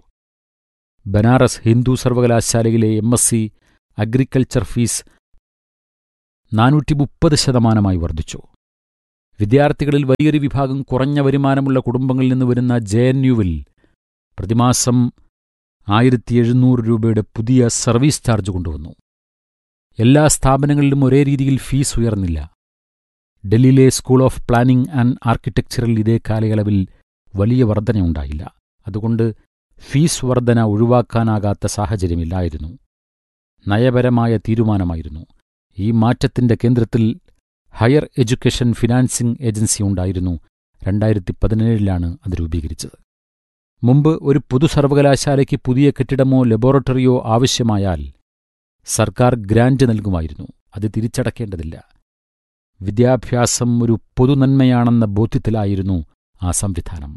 ബനാറസ് ഹിന്ദു സർവകലാശാലയിലെ M S C agriculture fees നാനൂറ്റി മുപ്പത് ശതമാനമായി വർദ്ധിച്ചു വിദ്യാർത്ഥികളിൽ വലിയൊരു വിഭാഗം കുറഞ്ഞ വരുമാനമുള്ള കുടുംബങ്ങളിൽ നിന്ന് വരുന്ന ജെ എൻ യുവിൽ പ്രതിമാസം ആയിരത്തി എഴുന്നൂറ് രൂപയുടെ പുതിയ സർവീസ് ചാർജ് കൊണ്ടുവന്നു എല്ലാ സ്ഥാപനങ്ങളിലും ഒരേ രീതിയിൽ ഫീസ് ഉയർന്നില്ല ഡൽഹിയിലെ സ്കൂൾ ഓഫ് പ്ലാനിംഗ് ആൻഡ് ആർക്കിടെക്ചറിൽ ഇതേ കാലയളവിൽ വലിയ വർധനയുണ്ടായില്ല അതുകൊണ്ട് ഫീസ് വർധന ഒഴിവാക്കാനാകാത്ത സാഹചര്യമില്ലായിരുന്നു നയപരമായ തീരുമാനമായിരുന്നു ഈ മാറ്റത്തിന്റെ കേന്ദ്രത്തിൽ ഹയർ എഡ്യൂക്കേഷൻ ഫിനാൻസിംഗ് ഏജൻസി ഉണ്ടായിരുന്നു രണ്ടായിരത്തി പതിനേഴിലാണ് അത് രൂപീകരിച്ചത് മുമ്പ് ഒരു പൊതു സർവകലാശാലയ്ക്ക് പുതിയ കെട്ടിടമോ ലബോറട്ടറിയോ ആവശ്യമായാൽ സർക്കാർ ഗ്രാന്റ് നൽകുമായിരുന്നു അത് തിരിച്ചടക്കേണ്ടതില്ല വിദ്യാഭ്യാസം ഒരു പൊതുനന്മയാണെന്ന ബോധ്യത്തിലായിരുന്നു ആ സംവിധാനം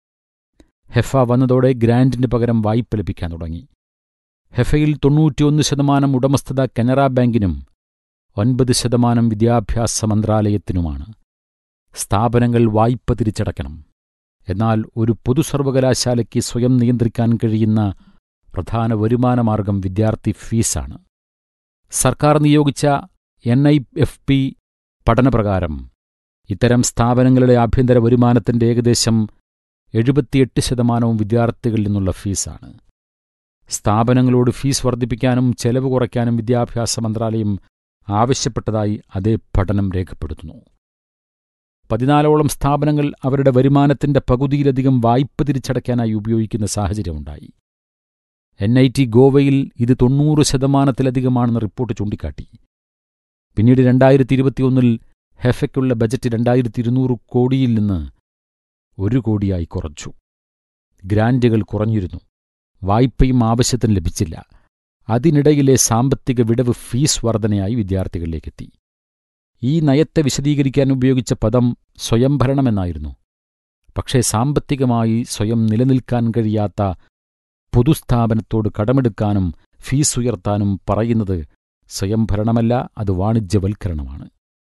ഹെഫ വന്നതോടെ ഗ്രാന്റിന് പകരം വായ്പ ലഭിക്കാൻ തുടങ്ങി ഹെഫയിൽ തൊണ്ണൂറ്റിയൊന്ന് ശതമാനം ഉടമസ്ഥത കനറ ബാങ്കിനും ഒൻപത് ശതമാനം വിദ്യാഭ്യാസ മന്ത്രാലയത്തിനുമാണ് സ്ഥാപനങ്ങൾ വായ്പ തിരിച്ചടയ്ക്കണം എന്നാൽ ഒരു പൊതു സർവകലാശാലയ്ക്ക് സ്വയം നിയന്ത്രിക്കാൻ കഴിയുന്ന പ്രധാന വരുമാനമാർഗം വിദ്യാർത്ഥി ഫീസാണ് സർക്കാർ നിയോഗിച്ച എൻ ഐ എഫ് പി പഠനപ്രകാരം ഇത്തരം സ്ഥാപനങ്ങളുടെ ആഭ്യന്തര വരുമാനത്തിന്റെ ഏകദേശം എഴുപത്തിയെട്ട് ശതമാനവും വിദ്യാർത്ഥികളിൽ നിന്നുള്ള ഫീസാണ് സ്ഥാപനങ്ങളോട് ഫീസ് വർദ്ധിപ്പിക്കാനും ചെലവ് കുറയ്ക്കാനും വിദ്യാഭ്യാസ മന്ത്രാലയം ആവശ്യപ്പെട്ടതായി അതേ പഠനം രേഖപ്പെടുത്തുന്നു പതിനാലോളം സ്ഥാപനങ്ങൾ അവരുടെ വരുമാനത്തിന്റെ പകുതിയിലധികം വായ്പ തിരിച്ചടയ്ക്കാനായി ഉപയോഗിക്കുന്ന സാഹചര്യമുണ്ടായി എൻ ഐ ടി ഗോവയിൽ ഇത് തൊണ്ണൂറ് ശതമാനത്തിലധികമാണെന്ന് റിപ്പോർട്ട് ചൂണ്ടിക്കാട്ടി പിന്നീട് രണ്ടായിരത്തി ഇരുപത്തിയൊന്നിൽ ഹെഫയ്ക്കുള്ള ബജറ്റ് രണ്ടായിരത്തി ഇരുന്നൂറ് കോടിയിൽ നിന്ന് ഒരു കോടിയായി കുറച്ചു ഗ്രാന്റുകൾ കുറഞ്ഞിരുന്നു വായ്പയും ആവശ്യത്തിന് ലഭിച്ചില്ല അതിനിടയിലെ സാമ്പത്തിക വിടവ് ഫീസ് വർധനയായി വിദ്യാർത്ഥികളിലേക്കെത്തി ഈ നയത്തെ വിശദീകരിക്കാൻ ഉപയോഗിച്ച പദം സ്വയംഭരണമെന്നായിരുന്നു പക്ഷേ സാമ്പത്തികമായി സ്വയം നിലനിൽക്കാൻ കഴിയാത്ത പൊതുസ്ഥാപനത്തോട് കടമെടുക്കാനും ഫീസ് ഉയർത്താനും പറയുന്നത് സ്വയംഭരണമല്ല അത് വാണിജ്യവൽക്കരണമാണ്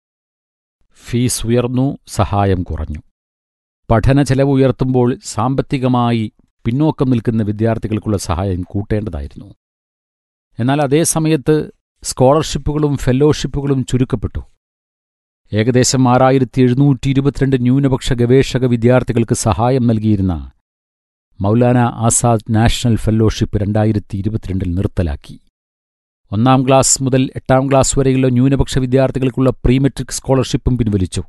ഫീസ് ഉയർന്നു സഹായം കുറഞ്ഞു പഠന ചെലവ് ഉയർത്തുമ്പോൾ സാമ്പത്തികമായി പിന്നോക്കം നിൽക്കുന്ന വിദ്യാർത്ഥികൾക്കുള്ള സഹായം കൂട്ടേണ്ടതായിരുന്നു എന്നാൽ അതേ സമയത്ത് സ്കോളർഷിപ്പുകളും ഫെലോഷിപ്പുകളും ചുരുക്കപ്പെട്ടു ഏകദേശം ആറായിരത്തി എഴുന്നൂറ്റി ഇരുപത്തിരണ്ട് ന്യൂനപക്ഷ ഗവേഷക വിദ്യാർത്ഥികൾക്ക് സഹായം നൽകിയിരുന്ന മൗലാന ആസാദ് നാഷണൽ ഫെലോഷിപ്പ് രണ്ടായിരത്തി ഇരുപത്തിരണ്ടിൽ നിർത്തലാക്കി ഒന്നാം ക്ലാസ് മുതൽ എട്ടാം ക്ലാസ് വരെയുള്ള ന്യൂനപക്ഷ വിദ്യാർത്ഥികൾക്കുള്ള പ്രീമെട്രിക് സ്കോളർഷിപ്പും പിൻവലിച്ചു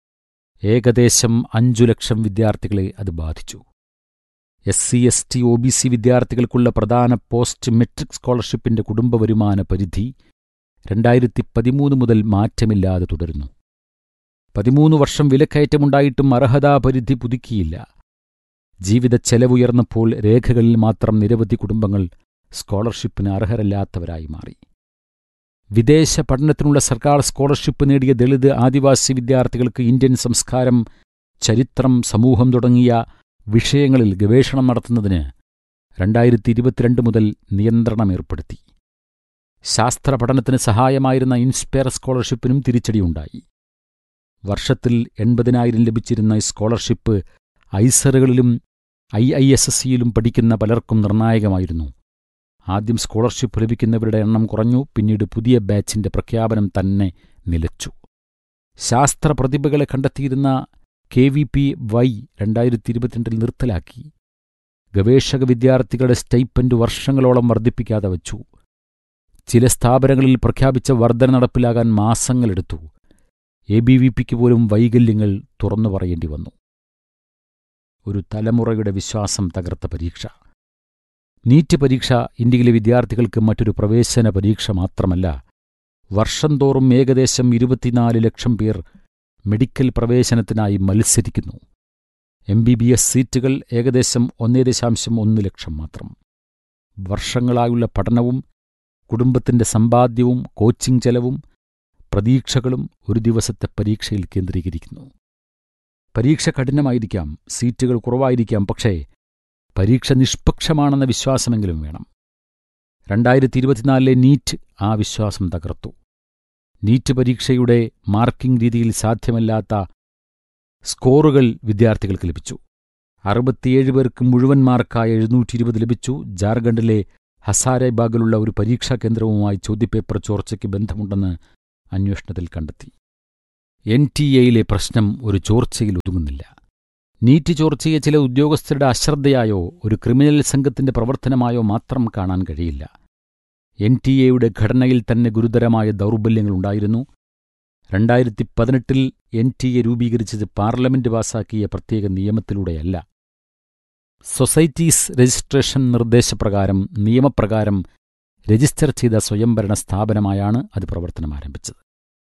ഏകദേശം അഞ്ചു ലക്ഷം വിദ്യാർത്ഥികളെ അത് ബാധിച്ചു S C S T O B C വിദ്യാർത്ഥികൾക്കുള്ള പ്രധാന പോസ്റ്റ് മെട്രിക് സ്കോളർഷിപ്പിന്റെ കുടുംബ വരുമാന പരിധി രണ്ടായിരത്തി പതിമൂന്ന് മുതൽ മാറ്റമില്ലാതെ തുടരുന്നു പതിമൂന്ന് വർഷം വിലക്കയറ്റമുണ്ടായിട്ടും അർഹതാ പരിധി പുതുക്കിയില്ല ജീവിത ചെലവുയർന്നപ്പോൾ രേഖകളിൽ മാത്രം നിരവധി കുടുംബങ്ങൾ സ്കോളർഷിപ്പിന് അർഹരല്ലാത്തവരായി മാറി വിദേശ പഠനത്തിനുള്ള സർക്കാർ സ്കോളർഷിപ്പ് നേടിയ ദളിത് ആദിവാസി വിദ്യാർത്ഥികൾക്ക് ഇന്ത്യൻ സംസ്കാരം ചരിത്രം സമൂഹം തുടങ്ങിയ വിഷയങ്ങളിൽ ഗവേഷണം നടത്തുന്നതിന് രണ്ടായിരത്തി ഇരുപത്തിരണ്ട് മുതൽ നിയന്ത്രണം ഏർപ്പെടുത്തി ശാസ്ത്ര പഠനത്തിന് സഹായമായിരുന്ന ഇൻസ്പയർ സ്കോളർഷിപ്പിനും തിരിച്ചടിയുണ്ടായി വർഷത്തിൽ എൺപതിനായിരം ലഭിച്ചിരുന്ന സ്കോളർഷിപ്പ് ഐസറുകളിലും ഐ ഐ എസ് എസ് സിയിലും പഠിക്കുന്ന പലർക്കും നിർണായകമായിരുന്നു ആദ്യം സ്കോളർഷിപ്പ് ലഭിക്കുന്നവരുടെ എണ്ണം കുറഞ്ഞു പിന്നീട് പുതിയ ബാച്ചിന്റെ പ്രഖ്യാപനം തന്നെ നിലച്ചു ശാസ്ത്ര പ്രതിഭകളെ കണ്ടെത്തിയിരുന്ന കെ വി പി വൈ രണ്ടായിരത്തി ഇരുപത്തിരണ്ടിൽ നിർത്തലാക്കി ഗവേഷക വിദ്യാർത്ഥികളുടെ സ്റ്റൈപ്പൻഡ് വർഷങ്ങളോളം വർദ്ധിപ്പിക്കാതെ വച്ചു ചില സ്ഥാപനങ്ങളിൽ പ്രഖ്യാപിച്ച വർധന നടപ്പിലാകാൻ മാസങ്ങളെടുത്തു എ ബി വി പിക്ക് പോലും വൈകല്യങ്ങൾ തുറന്നു പറയേണ്ടി വന്നു ഒരു തലമുറയുടെ വിശ്വാസം തകർത്ത പരീക്ഷ നീറ്റ് പരീക്ഷ ഇന്ത്യയിലെ വിദ്യാർത്ഥികൾക്ക് മറ്റൊരു പ്രവേശന പരീക്ഷ മാത്രമല്ല വർഷം തോറും ഏകദേശം ഇരുപത്തിനാല് ലക്ഷം പേർ മെഡിക്കൽ പ്രവേശനത്തിനായി മത്സരിക്കുന്നു എം ബി ബി എസ് സീറ്റുകൾ ഏകദേശം ഒന്നേ ദശാംശം ഒന്ന് ലക്ഷം മാത്രം വർഷങ്ങളായുള്ള പഠനവും കുടുംബത്തിന്റെ സമ്പാദ്യവും കോച്ചിംഗ് ചെലവും പ്രതീക്ഷകളും ഒരു ദിവസത്തെ പരീക്ഷയിൽ കേന്ദ്രീകരിക്കുന്നു പരീക്ഷ കഠിനമായിരിക്കാം സീറ്റുകൾ കുറവായിരിക്കാം പക്ഷേ പരീക്ഷ നിഷ്പക്ഷമാണെന്ന വിശ്വാസമെങ്കിലും വേണം രണ്ടായിരത്തി ഇരുപത്തിനാലിലെ നീറ്റ് ആ വിശ്വാസം തകർത്തു നീറ്റ് പരീക്ഷയുടെ മാർക്കിംഗ് രീതിയിൽ സാധ്യമല്ലാത്ത സ്കോറുകൾ വിദ്യാർത്ഥികൾക്ക് ലഭിച്ചു അറുപത്തിയേഴ് പേർക്ക് മുഴുവൻ മാർക്കായ എഴുന്നൂറ്റി ഇരുപത് ലഭിച്ചു ജാർഖണ്ഡിലെ ഹസാരബാഗിലുള്ള ഒരു പരീക്ഷാ കേന്ദ്രവുമായി ചോദ്യപേപ്പർ ചോർച്ചയ്ക്ക് ബന്ധമുണ്ടെന്ന് അന്വേഷണത്തിൽ കണ്ടെത്തി എൻ ടി എയിലെ പ്രശ്നം ഒരു ചോർച്ചയിൽ ഒതുങ്ങുന്നില്ല നീറ്റ് ചോർച്ചയെ ചില ഉദ്യോഗസ്ഥരുടെ അശ്രദ്ധയായോ ഒരു ക്രിമിനൽ സംഘത്തിന്റെ പ്രവർത്തനമായോ മാത്രം കാണാൻ കഴിയില്ല എൻ ടി എയുടെ ഘടനയിൽ തന്നെ ഗുരുതരമായ ദൗർബല്യങ്ങളുണ്ടായിരുന്നു രണ്ടായിരത്തി പതിനെട്ടിൽ എൻ ടി എ രൂപീകരിച്ചത് പാർലമെന്റ് പാസാക്കിയ പ്രത്യേക നിയമത്തിലൂടെയല്ല സൊസൈറ്റീസ് രജിസ്ട്രേഷൻ നിർദ്ദേശപ്രകാരം നിയമപ്രകാരം രജിസ്റ്റർ ചെയ്ത സ്വയംഭരണ സ്ഥാപനമായാണ് അത് പ്രവർത്തനം ആരംഭിച്ചത്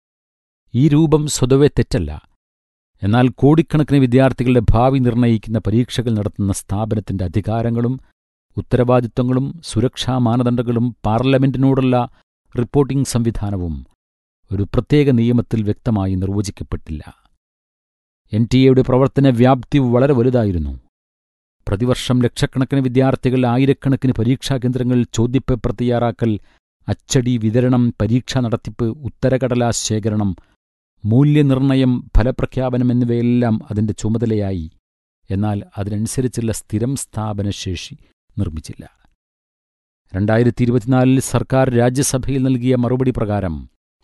ഈ രൂപം സ്വതവേ തെറ്റല്ല എന്നാൽ കോടിക്കണക്കിന് വിദ്യാർത്ഥികളുടെ ഭാവി നിർണയിക്കുന്ന പരീക്ഷകൾ നടത്തുന്ന സ്ഥാപനത്തിന്റെ അധികാരങ്ങളും ഉത്തരവാദിത്വങ്ങളും സുരക്ഷാ മാനദണ്ഡങ്ങളും പാർലമെന്റിനോടുള്ള റിപ്പോർട്ടിംഗ് സംവിധാനവും ഒരു പ്രത്യേക നിയമത്തിൽ വ്യക്തമായി നിർവചിക്കപ്പെട്ടില്ല എൻ ടി എയുടെ പ്രവർത്തന വ്യാപ്തി വളരെ വലുതായിരുന്നു പ്രതിവർഷം ലക്ഷക്കണക്കിന് വിദ്യാർത്ഥികൾ ആയിരക്കണക്കിന് പരീക്ഷാ കേന്ദ്രങ്ങളിൽ ചോദ്യപേപ്പർ തയ്യാറാക്കൽ അച്ചടി വിതരണം പരീക്ഷാ നടത്തിപ്പ് ഉത്തരകടലാസ് ശേഖരണം മൂല്യനിർണയം ഫലപ്രഖ്യാപനം എന്നിവയെല്ലാം അതിന്റെ ചുമതലയായി എന്നാൽ അതിനനുസരിച്ചുള്ള സ്ഥിരം സ്ഥാപനശേഷി നിർമ്മിച്ചില്ല രണ്ടായിരത്തി ഇരുപത്തിനാലിൽ സർക്കാർ രാജ്യസഭയിൽ നൽകിയ മറുപടി പ്രകാരം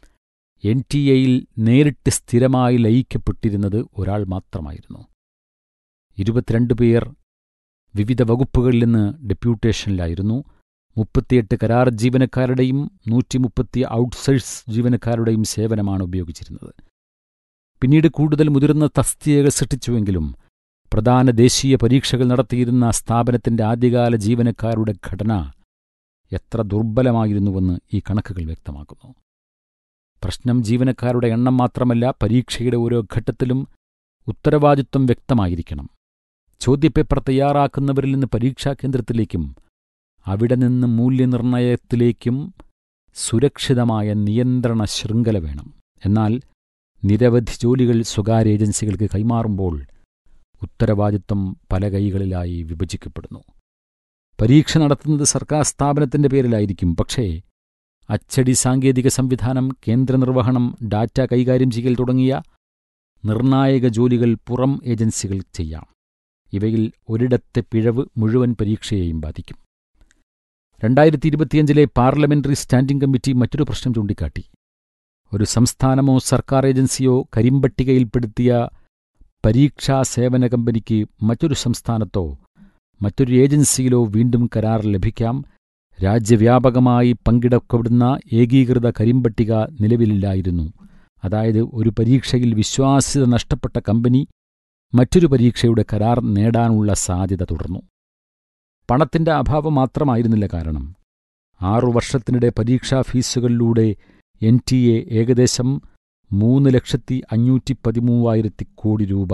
എൻ ടി എയിൽ നേരിട്ട് സ്ഥിരമായി ലയിക്കപ്പെട്ടിരുന്നത് ഒരാൾ മാത്രമായിരുന്നു ഇരുപത്തിരണ്ട് പേർ വിവിധ വകുപ്പുകളിൽ നിന്ന് ഡെപ്യൂട്ടേഷനിലായിരുന്നു മുപ്പത്തിയെട്ട് കരാർ ജീവനക്കാരുടെയും നൂറ്റി മുപ്പത്തി ഔട്ട്സൈഡ്സ് ജീവനക്കാരുടെയും സേവനമാണ് ഉപയോഗിച്ചിരുന്നത് പിന്നീട് കൂടുതൽ മുതിർന്ന തസ്തികകൾ സൃഷ്ടിച്ചുവെങ്കിലും പ്രധാന ദേശീയ പരീക്ഷകൾ നടത്തിയിരുന്ന സ്ഥാപനത്തിന്റെ ആദ്യകാല ജീവനക്കാരുടെ ഘടന എത്ര ദുർബലമായിരുന്നുവെന്ന് ഈ കണക്കുകൾ വ്യക്തമാക്കുന്നു പ്രശ്നം ജീവനക്കാരുടെ എണ്ണം മാത്രമല്ല പരീക്ഷയുടെ ഓരോ ഘട്ടത്തിലും ഉത്തരവാദിത്വം വ്യക്തമായിരിക്കണം ചോദ്യപേപ്പർ തയ്യാറാക്കുന്നവരിൽ നിന്ന് പരീക്ഷാ കേന്ദ്രത്തിലേക്കും അവിടെ നിന്ന് മൂല്യനിർണയത്തിലേക്കും സുരക്ഷിതമായ നിയന്ത്രണ ശൃംഖല വേണം എന്നാൽ നിരവധി ജോലികൾ സ്വകാര്യ ഏജൻസികൾക്ക് കൈമാറുമ്പോൾ ഉത്തരവാദിത്വം പല കൈകളിലായി വിഭജിക്കപ്പെടുന്നു പരീക്ഷ നടത്തുന്നത് സർക്കാർ സ്ഥാപനത്തിന്റെ പേരിലായിരിക്കും പക്ഷേ അച്ചടി സാങ്കേതിക സംവിധാനം കേന്ദ്രനിർവഹണം ഡാറ്റ കൈകാര്യം ചെയ്യൽ തുടങ്ങിയ നിർണായക ജോലികൾ പുറം ഏജൻസികൾ ചെയ്യാം ഇവയിൽ ഒരിടത്തെ പിഴവ് മുഴുവൻ പരീക്ഷയെയും ബാധിക്കും രണ്ടായിരത്തി ഇരുപത്തിയഞ്ചിലെ പാർലമെന്ററി സ്റ്റാൻഡിംഗ് കമ്മിറ്റി മറ്റൊരു പ്രശ്നം ചൂണ്ടിക്കാട്ടി ഒരു സംസ്ഥാനമോ സർക്കാർ ഏജൻസിയോ കരിമ്പട്ടികയിൽപ്പെടുത്തിയ പരീക്ഷാ സേവന കമ്പനിക്ക് മറ്റൊരു സംസ്ഥാനത്തോ മറ്റൊരു ഏജൻസിയിലോ വീണ്ടും കരാർ ലഭിക്കാം രാജ്യവ്യാപകമായി പങ്കിടപ്പെടുന്ന ഏകീകൃത കരിമ്പട്ടിക നിലവിലില്ലായിരുന്നു അതായത് ഒരു പരീക്ഷയിൽ വിശ്വാസ്യത നഷ്ടപ്പെട്ട കമ്പനി മറ്റൊരു പരീക്ഷയുടെ കരാർ നേടാനുള്ള സാധ്യത തുടർന്നു പണത്തിന്റെ അഭാവം മാത്രമായിരുന്നില്ല കാരണം ആറു വർഷത്തിനിടെ പരീക്ഷാ ഫീസുകളിലൂടെ എൻ ടി എ ഏകദേശം മൂന്ന് ലക്ഷത്തി അഞ്ഞൂറ്റി പതിമൂവായിരത്തി കോടി രൂപ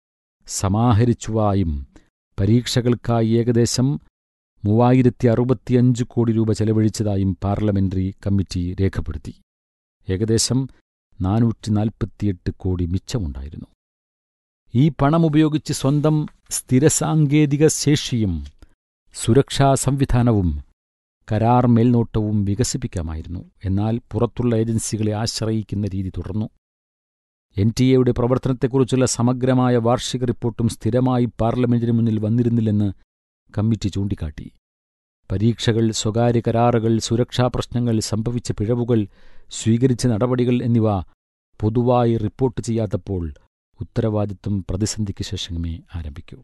സമാഹരിച്ചുവായും പരീക്ഷകൾക്കായി ഏകദേശം മൂവായിരത്തി അറുപത്തിയഞ്ച് കോടി രൂപ ചെലവഴിച്ചതായും പാർലമെന്ററി കമ്മിറ്റി രേഖപ്പെടുത്തി ഏകദേശം നാനൂറ്റി നാൽപ്പത്തിയെട്ട് കോടി മിച്ചമുണ്ടായിരുന്നു ഈ പണമുപയോഗിച്ച് സ്വന്തം സ്ഥിരസാങ്കേതിക ശേഷിയും സുരക്ഷാ സംവിധാനവും കരാർ മേൽനോട്ടവും വികസിപ്പിക്കാമായിരുന്നു എന്നാൽ പുറത്തുള്ള ഏജൻസികളെ ആശ്രയിക്കുന്ന രീതി തുടർന്നു എൻ ടി എയുടെ പ്രവർത്തനത്തെക്കുറിച്ചുള്ള സമഗ്രമായ വാർഷിക റിപ്പോർട്ടും സ്ഥിരമായി പാർലമെന്റിന് മുന്നിൽ വന്നിരുന്നില്ലെന്ന് കമ്മിറ്റി ചൂണ്ടിക്കാട്ടി പരീക്ഷകൾ സ്വകാര്യ കരാറുകൾ സുരക്ഷാ പ്രശ്നങ്ങൾ സംഭവിച്ച പിഴവുകൾ സ്വീകരിച്ച നടപടികൾ എന്നിവ പൊതുവായി റിപ്പോർട്ട് ചെയ്യാത്തപ്പോൾ ഉത്തരവാദിത്വം പ്രതിസന്ധിക്ക് ശേഷമേ ആരംഭിക്കൂ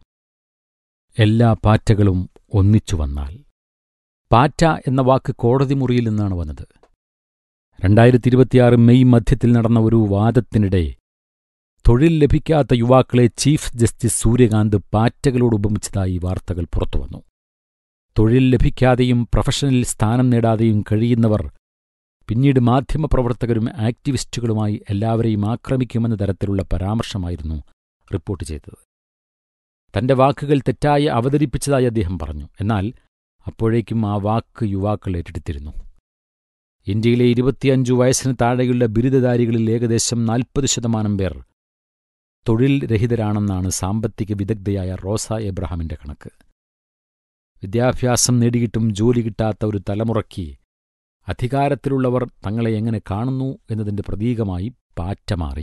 എല്ലാ പാറ്റകളും ഒന്നിച്ചു വന്നാൽ പാറ്റ എന്ന വാക്ക് കോടതി മുറിയിൽ നിന്നാണ് വന്നത് രണ്ടായിരത്തി ഇരുപത്തിയാറ് മെയ് മധ്യത്തിൽ നടന്ന ഒരു വാദത്തിനിടെ തൊഴിൽ ലഭിക്കാത്ത യുവാക്കളെ ചീഫ് ജസ്റ്റിസ് സൂര്യകാന്ത് പാറ്റകളോട് ഉപമിച്ചതായി വാർത്തകൾ പുറത്തുവന്നു തൊഴിൽ ലഭിക്കാതെയും പ്രൊഫഷണൽ സ്ഥാനം നേടാതെയും കഴിയുന്നവർ പിന്നീട് മാധ്യമപ്രവർത്തകരും ആക്ടിവിസ്റ്റുകളുമായി എല്ലാവരെയും ആക്രമിക്കുമെന്ന തരത്തിലുള്ള പരാമർശമായിരുന്നു റിപ്പോർട്ട് ചെയ്തത് തന്റെ വാക്കുകൾ തെറ്റായി അവതരിപ്പിച്ചതായി അദ്ദേഹം പറഞ്ഞു എന്നാൽ അപ്പോഴേക്കും ആ വാക്ക് യുവാക്കൾ ഏറ്റെടുത്തിരുന്നു ഇന്ത്യയിലെ ഇരുപത്തിയഞ്ചു വയസ്സിന് താഴെയുള്ള ബിരുദധാരികളിൽ ഏകദേശം നാൽപ്പത് ശതമാനം പേർ തൊഴിൽ രഹിതരാണെന്നാണ് സാമ്പത്തിക വിദഗ്ധയായ റോസ എബ്രഹാമിന്റെ കണക്ക് വിദ്യാഭ്യാസം നേടിയിട്ടും ജോലി കിട്ടാത്ത ഒരു തലമുറയ്ക്ക് അധികാരത്തിലുള്ളവർ തങ്ങളെ എങ്ങനെ കാണുന്നു എന്നതിന്റെ പ്രതീകമായി പാറ്റ മാറി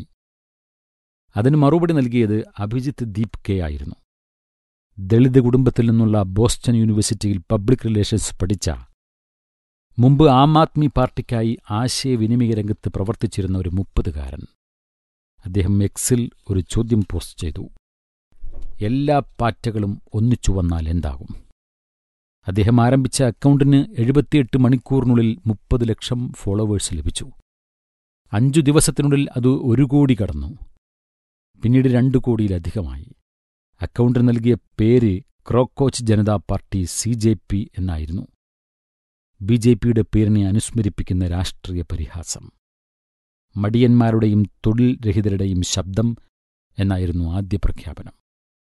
അതിന് മറുപടി നൽകിയത് അഭിജിത്ത് ദീപ് കെ ആയിരുന്നു ദളിത് കുടുംബത്തിൽ നിന്നുള്ള ബോസ്റ്റൺ യൂണിവേഴ്സിറ്റിയിൽ പബ്ലിക് റിലേഷൻസ് പഠിച്ച മുമ്പ് ആം ആദ്മി പാർട്ടിക്കായി ആശയവിനിമയ രംഗത്ത് പ്രവർത്തിച്ചിരുന്ന ഒരു മുപ്പതുകാരൻ അദ്ദേഹം എക്സിൽ ഒരു ചോദ്യം പോസ്റ്റ് ചെയ്തു എല്ലാ പാറ്റകളും ഒന്നിച്ചു വന്നാൽ എന്താകും അദ്ദേഹം ആരംഭിച്ച അക്കൗണ്ടിന് എഴുപത്തിയെട്ട് മണിക്കൂറിനുള്ളിൽ മുപ്പത് ലക്ഷം ഫോളോവേഴ്സ് ലഭിച്ചു അഞ്ചു ദിവസത്തിനുള്ളിൽ അത് ഒരു കോടി കടന്നു പിന്നീട് രണ്ടു കോടിയിലധികമായി അക്കൗണ്ടിന് നൽകിയ പേര് cockroach Janata party C J P എന്നായിരുന്നു ബി ജെ പിയുടെ പേരിനെ അനുസ്മരിപ്പിക്കുന്ന രാഷ്ട്രീയ പരിഹാസം മടിയന്മാരുടെയും തൊഴിൽ രഹിതരുടെയും ശബ്ദം എന്നായിരുന്നു ആദ്യ പ്രഖ്യാപനം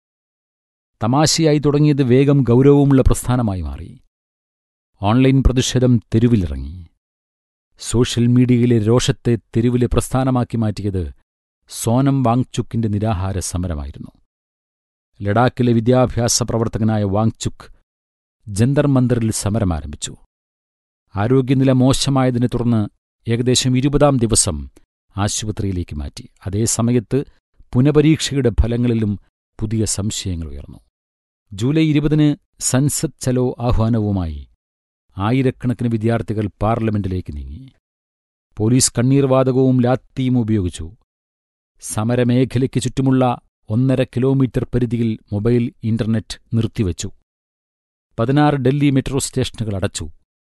തമാശയായി തുടങ്ങിയത് വേഗം ഗൗരവമുള്ള പ്രസ്ഥാനമായി മാറി ഓൺലൈൻ പ്രതിഷേധം തെരുവിലിറങ്ങി സോഷ്യൽ മീഡിയയിലെ രോഷത്തെ തെരുവിലെ പ്രസ്ഥാനമാക്കി മാറ്റിയത് സോനം വാങ്ചുക്കിന്റെ നിരാഹാര സമരമായിരുന്നു ലഡാക്കിലെ വിദ്യാഭ്യാസ പ്രവർത്തകനായ വാങ്ചുക്ക് ജന്തർ മന്ദറിൽ സമരം ആരംഭിച്ചു ആരോഗ്യനില മോശമായതിനെ തുടർന്ന് ഏകദേശം ഇരുപതാം ദിവസം ആശുപത്രിയിലേക്ക് മാറ്റി അതേ സമയത്ത് പുനപരീക്ഷയുടെ ഫലങ്ങളിലും പുതിയ സംശയങ്ങൾ ഉയർന്നു ജൂലൈ ഇരുപതിന് സൻസദ് ചലോ ആഹ്വാനവുമായി ആയിരക്കണക്കിന് വിദ്യാർത്ഥികൾ പാർലമെന്റിലേക്ക് നീങ്ങി പോലീസ് കണ്ണീർവാതകവും ലാത്തിയും ഉപയോഗിച്ചു സമരമേഖലയ്ക്ക് ചുറ്റുമുള്ള ഒന്നര കിലോമീറ്റർ പരിധിയിൽ മൊബൈൽ ഇന്റർനെറ്റ് നിർത്തിവച്ചു പതിനാറ് ഡൽഹി മെട്രോ സ്റ്റേഷനുകൾ അടച്ചു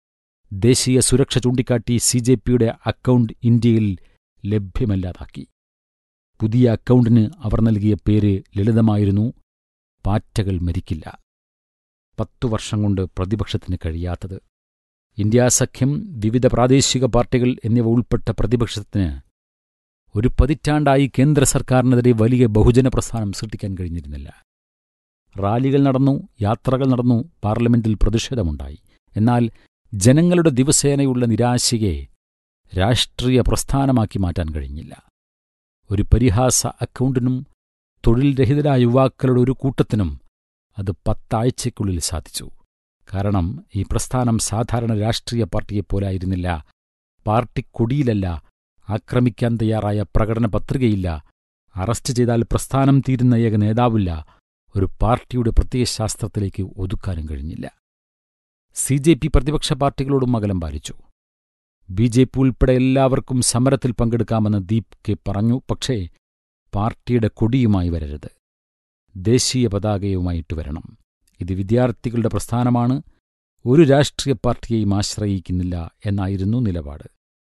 ദേശീയ സുരക്ഷ ചൂണ്ടിക്കാട്ടി സി ജെ പിയുടെ അക്കൗണ്ട് ഇന്ത്യയിൽ ലഭ്യമല്ലാതാക്കി പുതിയ അക്കൗണ്ടിന് അവർ നൽകിയ പേര് ലളിതമായിരുന്നു പാറ്റകൾ മരിക്കില്ല പത്തു വർഷം കൊണ്ട് പ്രതിപക്ഷത്തിന് കഴിയാത്തത് ഇന്ത്യാ സഖ്യം വിവിധ പ്രാദേശിക പാർട്ടികൾ എന്നിവ ഉൾപ്പെട്ട പ്രതിപക്ഷത്തിന് ഒരു പതിറ്റാണ്ടായി കേന്ദ്ര സർക്കാരിനെതിരെ വലിയ ബഹുജന പ്രസ്ഥാനം സൃഷ്ടിക്കാൻ കഴിഞ്ഞിരുന്നില്ല റാലികൾ നടന്നു യാത്രകൾ നടന്നു പാർലമെന്റിൽ പ്രതിഷേധമുണ്ടായി എന്നാൽ ജനങ്ങളുടെ ദിവസേനയുള്ള നിരാശയെ രാഷ്ട്രീയ പ്രസ്ഥാനമാക്കി മാറ്റാൻ കഴിഞ്ഞില്ല ഒരു പരിഹാസ അക്കൗണ്ടിനും തൊഴിൽ രഹിതരായ യുവാക്കളുടെ ഒരു കൂട്ടത്തിനും അത് പത്താഴ്ചയ്ക്കുള്ളിൽ സാധിച്ചു കാരണം ഈ പ്രസ്ഥാനം സാധാരണ രാഷ്ട്രീയ പാർട്ടിയെപ്പോലായിരുന്നില്ല പാർട്ടി കൊടിയിലല്ല ആക്രമിക്കാൻ തയ്യാറായ പ്രകടന പത്രികയില്ല അറസ്റ്റ് ചെയ്താൽ പ്രസ്ഥാനം തീരുന്ന ഏക നേതാവില്ല ഒരു പാർട്ടിയുടെ പ്രത്യയശാസ്ത്രത്തിലേക്ക് ഒതുക്കാനും കഴിഞ്ഞില്ല സി ജെ പി പ്രതിപക്ഷ പാർട്ടികളോടും അകലം പാലിച്ചു ബി ജെ പി ഉൾപ്പെടെ എല്ലാവർക്കും സമരത്തിൽ പങ്കെടുക്കാമെന്ന് ദീപ് കെ പറഞ്ഞു പക്ഷേ പാർട്ടിയുടെ കൊടിയുമായി വരരുത് ദേശീയ പതാകയുമായിട്ട് വരണം ഇത് വിദ്യാർത്ഥികളുടെ പ്രസ്ഥാനമാണ് ഒരു രാഷ്ട്രീയ പാർട്ടിയെയും ആശ്രയിക്കുന്നില്ല എന്നായിരുന്നു നിലപാട്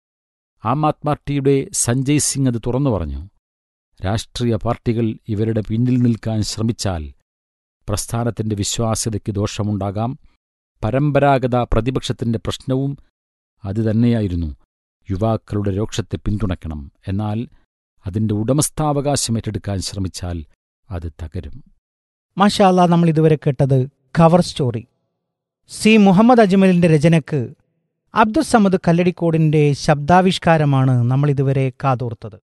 ആം ആദ്മി പാർട്ടിയുടെ സഞ്ജയ് സിംഗ് അത് തുറന്നു പറഞ്ഞു രാഷ്ട്രീയ പാർട്ടികൾ ഇവരുടെ പിന്നിൽ നിൽക്കാൻ ശ്രമിച്ചാൽ പ്രസ്ഥാനത്തിന്റെ വിശ്വാസ്യതയ്ക്ക് ദോഷമുണ്ടാകാം പരമ്പരാഗത പ്രതിപക്ഷത്തിന്റെ പ്രശ്നവും അതുതന്നെയായിരുന്നു യുവാക്കളുടെ രോക്ഷത്തെ പിന്തുണയ്ക്കണം എന്നാൽ അതിന്റെ ഉടമസ്ഥാവകാശം ഏറ്റെടുക്കാൻ ശ്രമിച്ചാൽ അത് തകരും മാഷാല്ല നമ്മൾ ഇതുവരെ കേട്ടത് കവർ സ്റ്റോറി സി മുഹമ്മദ് അജ്മലിന്റെ രചനയ്ക്ക് അബ്ദുൽ സമദ് കല്ലടിക്കോടിന്റെ ശബ്ദാവിഷ്കാരമാണ് നമ്മൾ ഇതുവരെ കാതോർത്തത്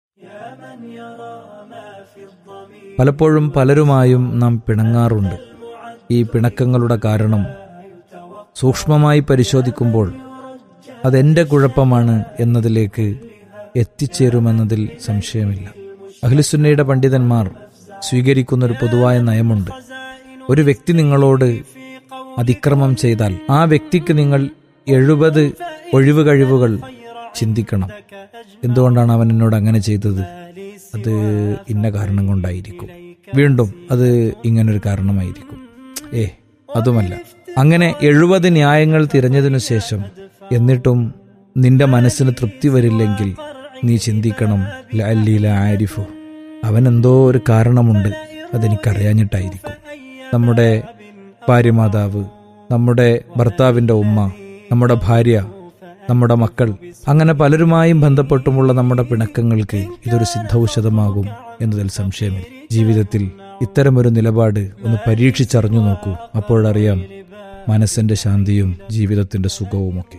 പലപ്പോഴും പലരുമായും നാം പിണങ്ങാറുണ്ട് ഈ പിണക്കങ്ങളുടെ കാരണം സൂക്ഷ്മമായി പരിശോധിക്കുമ്പോൾ അതെന്റെ കുഴപ്പമാണ് എന്നതിലേക്ക് എത്തിച്ചേരുമെന്നതിൽ സംശയമില്ല അഖിലുസുന്നയുടെ പണ്ഡിതന്മാർ സ്വീകരിക്കുന്ന ഒരു പൊതുവായ നയമുണ്ട് ഒരു വ്യക്തി നിങ്ങളോട് അതിക്രമം ചെയ്താൽ ആ വ്യക്തിക്ക് നിങ്ങൾ എഴുപത് ഒഴിവ് കഴിവുകൾ ചിന്തിക്കണം എന്തുകൊണ്ടാണ് അവൻ എന്നോട് അങ്ങനെ ചെയ്തത് അത് ഇന്ന കാരണം കൊണ്ടായിരിക്കും വീണ്ടും അത് ഇങ്ങനൊരു കാരണമായിരിക്കും ഏ അതുമല്ല അങ്ങനെ എഴുപത് ന്യായങ്ങൾ തിരഞ്ഞതിനു ശേഷം എന്നിട്ടും നിന്റെ മനസ്സിന് തൃപ്തി വരില്ലെങ്കിൽ നീ ചിന്തിക്കണം ലല്ലീല ആരിഫു അവൻ എന്തോ ഒരു കാരണമുണ്ട് അതെനിക്കറിയാഞ്ഞിട്ടായിരിക്കും നമ്മുടെ ഭാര്യമാതാവ് നമ്മുടെ ഭർത്താവിൻ്റെ ഉമ്മ നമ്മുടെ ഭാര്യ നമ്മുടെ മക്കൾ അങ്ങനെ പലരുമായും ബന്ധപ്പെട്ടുമുള്ള നമ്മുടെ പിണക്കങ്ങൾക്ക് ഇതൊരു സിദ്ധൌഷധമാകും എന്നതിൽ സംശയമില്ല ജീവിതത്തിൽ ഇത്തരമൊരു നിലപാട് ഒന്ന് പരീക്ഷിച്ചറിഞ്ഞു നോക്കൂ അപ്പോഴറിയാം മനസ്സിന്റെ ശാന്തിയും ജീവിതത്തിന്റെ സുഖവുമൊക്കെ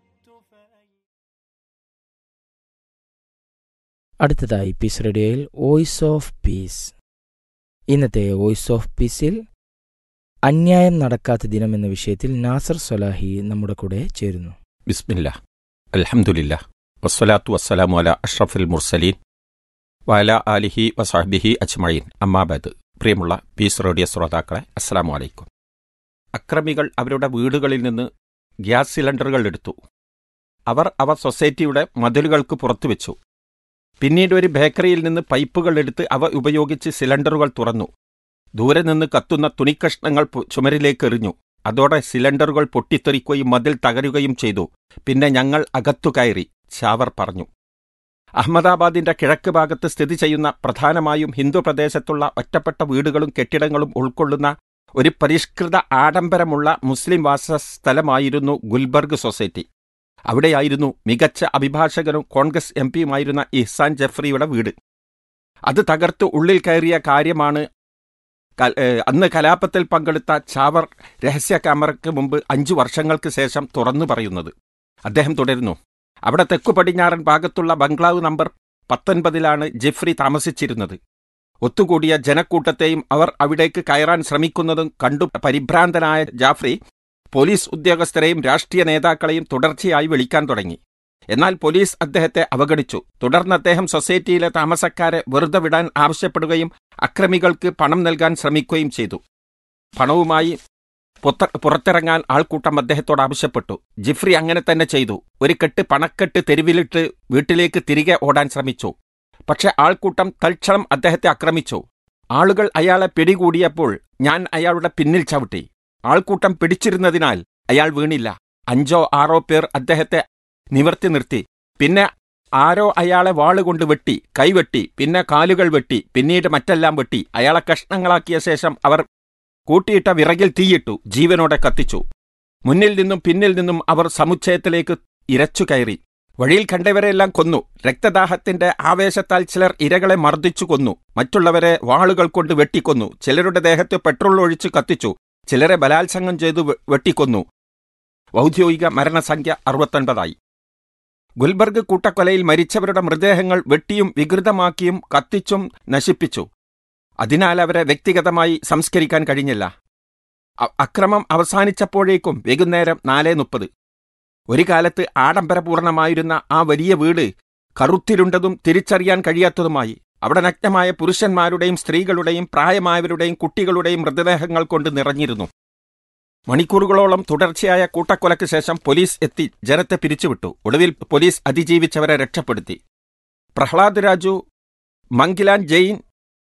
അടുത്തതായി പീസ് റേഡിയോയിൽ വോയിസ് ഓഫ് പീസ് ഇന്നത്തെ വോയിസ് ഓഫ് പീസിൽ അന്യായം നടക്കാത്ത ദിനം എന്ന വിഷയത്തിൽ നാസർ സൊലാഹി നമ്മുടെ കൂടെ ചേരുന്നു ബിസ്മില്ല അൽഹംദുലില്ല വസ്സലാത്തു വസ്സലാമു അല അഷ്റഫുൽ മുർസലീൻ വഅല ആലിഹി വസാഹ്ബിഹി അജ്മഈൻ അമ്മാബാദ് പ്രിയമുള്ള പീസ് റേഡിയോ ശ്രോതാക്കളെ അസ്സലാമു അലൈക്കും അക്രമികൾ അവരുടെ വീടുകളിൽ നിന്ന് ഗ്യാസ് സിലിണ്ടറുകൾ എടുത്തു അവർ അവ സൊസൈറ്റിയുടെ മതിലുകൾക്ക് പുറത്തുവെച്ചു പിന്നീട് ഒരു ബേക്കറിയിൽ നിന്ന് പൈപ്പുകൾ എടുത്ത് അവ ഉപയോഗിച്ച് സിലിണ്ടറുകൾ തുറന്നു ദൂരെ നിന്ന് കത്തുന്ന തുണിക്കഷ്ണങ്ങൾ പു- ചുമരിലേക്ക് എറിഞ്ഞു അതോടെ സിലിണ്ടറുകൾ പൊട്ടിത്തെറിക്കുകയും മതിൽ തകരുകയും ചെയ്തു പിന്നെ ഞങ്ങൾ അകത്തു കയറി ഷാവർ പറഞ്ഞു അഹമ്മദാബാദിന്റെ കിഴക്ക് ഭാഗത്ത് സ്ഥിതി ചെയ്യുന്ന പ്രധാനമായും ഹിന്ദു പ്രദേശത്തുള്ള ഒറ്റപ്പെട്ട വീടുകളും കെട്ടിടങ്ങളും ഉൾക്കൊള്ളുന്ന ഒരു പരിഷ്കൃത ആഡംബരമുള്ള മുസ്ലിം വാസസ്ഥലമായിരുന്നു ഗുൽബർഗ് സൊസൈറ്റി അവിടെയായിരുന്നു മികച്ച അഭിഭാഷകനും കോൺഗ്രസ് എം പിയുമായിരുന്ന ഇഹ്സാൻ ജഫ്രിയുടെ വീട് അത് തകർത്ത് ഉള്ളിൽ കയറിയ കാര്യമാണ് ക- ഏഹ് അന്ന് കലാപത്തിൽ പങ്കെടുത്ത ചാവർ രഹസ്യ ക്യാമറയ്ക്ക് മുമ്പ് അഞ്ചു വർഷങ്ങൾക്ക് ശേഷം തുറന്നു പറയുന്നത് അദ്ദേഹം തുടരുന്നു അവിടെ തെക്കു പടിഞ്ഞാറൻ ഭാഗത്തുള്ള ബംഗ്ലാവ് നമ്പർ പത്തൊൻപതിലാണ് ജെഫ്രി താമസിച്ചിരുന്നത് ഒത്തുകൂടിയ ജനക്കൂട്ടത്തെയും അവർ അവിടേക്ക് കയറാൻ ശ്രമിക്കുന്നതും കണ്ടു പരിഭ്രാന്തനായ ജാഫ്രി പോലീസ് ഉദ്യോഗസ്ഥരെയും രാഷ്ട്രീയ നേതാക്കളെയും തുടർച്ചയായി വിളിക്കാൻ തുടങ്ങി എന്നാൽ പോലീസ് അദ്ദേഹത്തെ അവഗണിച്ചു തുടർന്ന് അദ്ദേഹം സൊസൈറ്റിയിലെ താമസക്കാരെ വെറുതെ വിടാൻ ആവശ്യപ്പെടുകയും അക്രമികൾക്ക് പണം നൽകാൻ ശ്രമിക്കുകയും ചെയ്തു പണവുമായി പുത്ത- പുറത്തിറങ്ങാൻ ആൾക്കൂട്ടം അദ്ദേഹത്തോട് ആവശ്യപ്പെട്ടു ജിഫ്രി അങ്ങനെ തന്നെ ചെയ്തു ഒരു കെട്ട് പണക്കെട്ട് തെരുവിലിട്ട് വീട്ടിലേക്ക് തിരികെ ഓടാൻ ശ്രമിച്ചു പക്ഷെ ആൾക്കൂട്ടം തൽക്ഷണം അദ്ദേഹത്തെ ആക്രമിച്ചു ആളുകൾ അയാളെ പിടികൂടിയപ്പോൾ ഞാൻ അയാളുടെ പിന്നിൽ ചവിട്ടി ആൾക്കൂട്ടം പിടിച്ചിരുന്നതിനാൽ അയാൾ വീണില്ല അഞ്ചോ ആറോ പേർ അദ്ദേഹത്തെ നിവർത്തി നിർത്തി പിന്നെ ആരോ അയാളെ വാളുകൊണ്ട് വെട്ടി കൈവെട്ടി പിന്നെ കാലുകൾ വെട്ടി പിന്നീട് മറ്റെല്ലാം വെട്ടി അയാളെ കഷ്ണങ്ങളാക്കിയ ശേഷം അവർ കൂട്ടിയിട്ട വിറകിൽ തീയിട്ടു ജീവനോടെ കത്തിച്ചു മുന്നിൽ നിന്നും പിന്നിൽ നിന്നും അവർ സമുച്ചയത്തിലേക്ക് ഇരച്ചു കയറി വഴിയിൽ കണ്ടവരെയെല്ലാം കൊന്നു രക്തദാഹത്തിന്റെ ആവേശത്താൽ ചിലർ ഇരകളെ മർദ്ദിച്ചു കൊന്നു മറ്റുള്ളവരെ വാളുകൾ കൊണ്ട് വെട്ടിക്കൊന്നു ചിലരുടെ ദേഹത്ത് പെട്രോൾ ഒഴിച്ച് കത്തിച്ചു ചിലരെ ബലാത്സംഗം ചെയ്തു വെ- വെട്ടിക്കൊന്നു ഔദ്യോഗിക മരണസംഖ്യ അറുപത്തൊൻപതായി ഗുൽബർഗ് കൂട്ടക്കൊലയിൽ മരിച്ചവരുടെ മൃതദേഹങ്ങൾ വെട്ടിയും വികൃതമാക്കിയും കത്തിച്ചും നശിപ്പിച്ചു അതിനാൽ അവരെ വ്യക്തിഗതമായി സംസ്കരിക്കാൻ കഴിഞ്ഞില്ല അ- അക്രമം അവസാനിച്ചപ്പോഴേക്കും വൈകുന്നേരം നാല് മുപ്പത് ഒരു കാലത്ത് ആഡംബരപൂർണമായിരുന്ന ആ വലിയ വീട് കറുത്തിരുണ്ടതും തിരിച്ചറിയാൻ കഴിയാത്തതുമായി അവിടെ നഗ്നമായ പുരുഷന്മാരുടെയും സ്ത്രീകളുടെയും പ്രായമായവരുടെയും കുട്ടികളുടെയും മൃതദേഹങ്ങൾ കൊണ്ട് നിറഞ്ഞിരുന്നു മണിക്കൂറുകളോളം തുടർച്ചയായ കൂട്ടക്കൊലയ്ക്ക് ശേഷം പോലീസ് എത്തി ജനത്തെ പിരിച്ചുവിട്ടു ഒടുവിൽ പോലീസ് അതിജീവിച്ചവരെ രക്ഷപ്പെടുത്തി പ്രഹ്ലാദ് രാജു മങ്കിലാൻ ജെയിൻ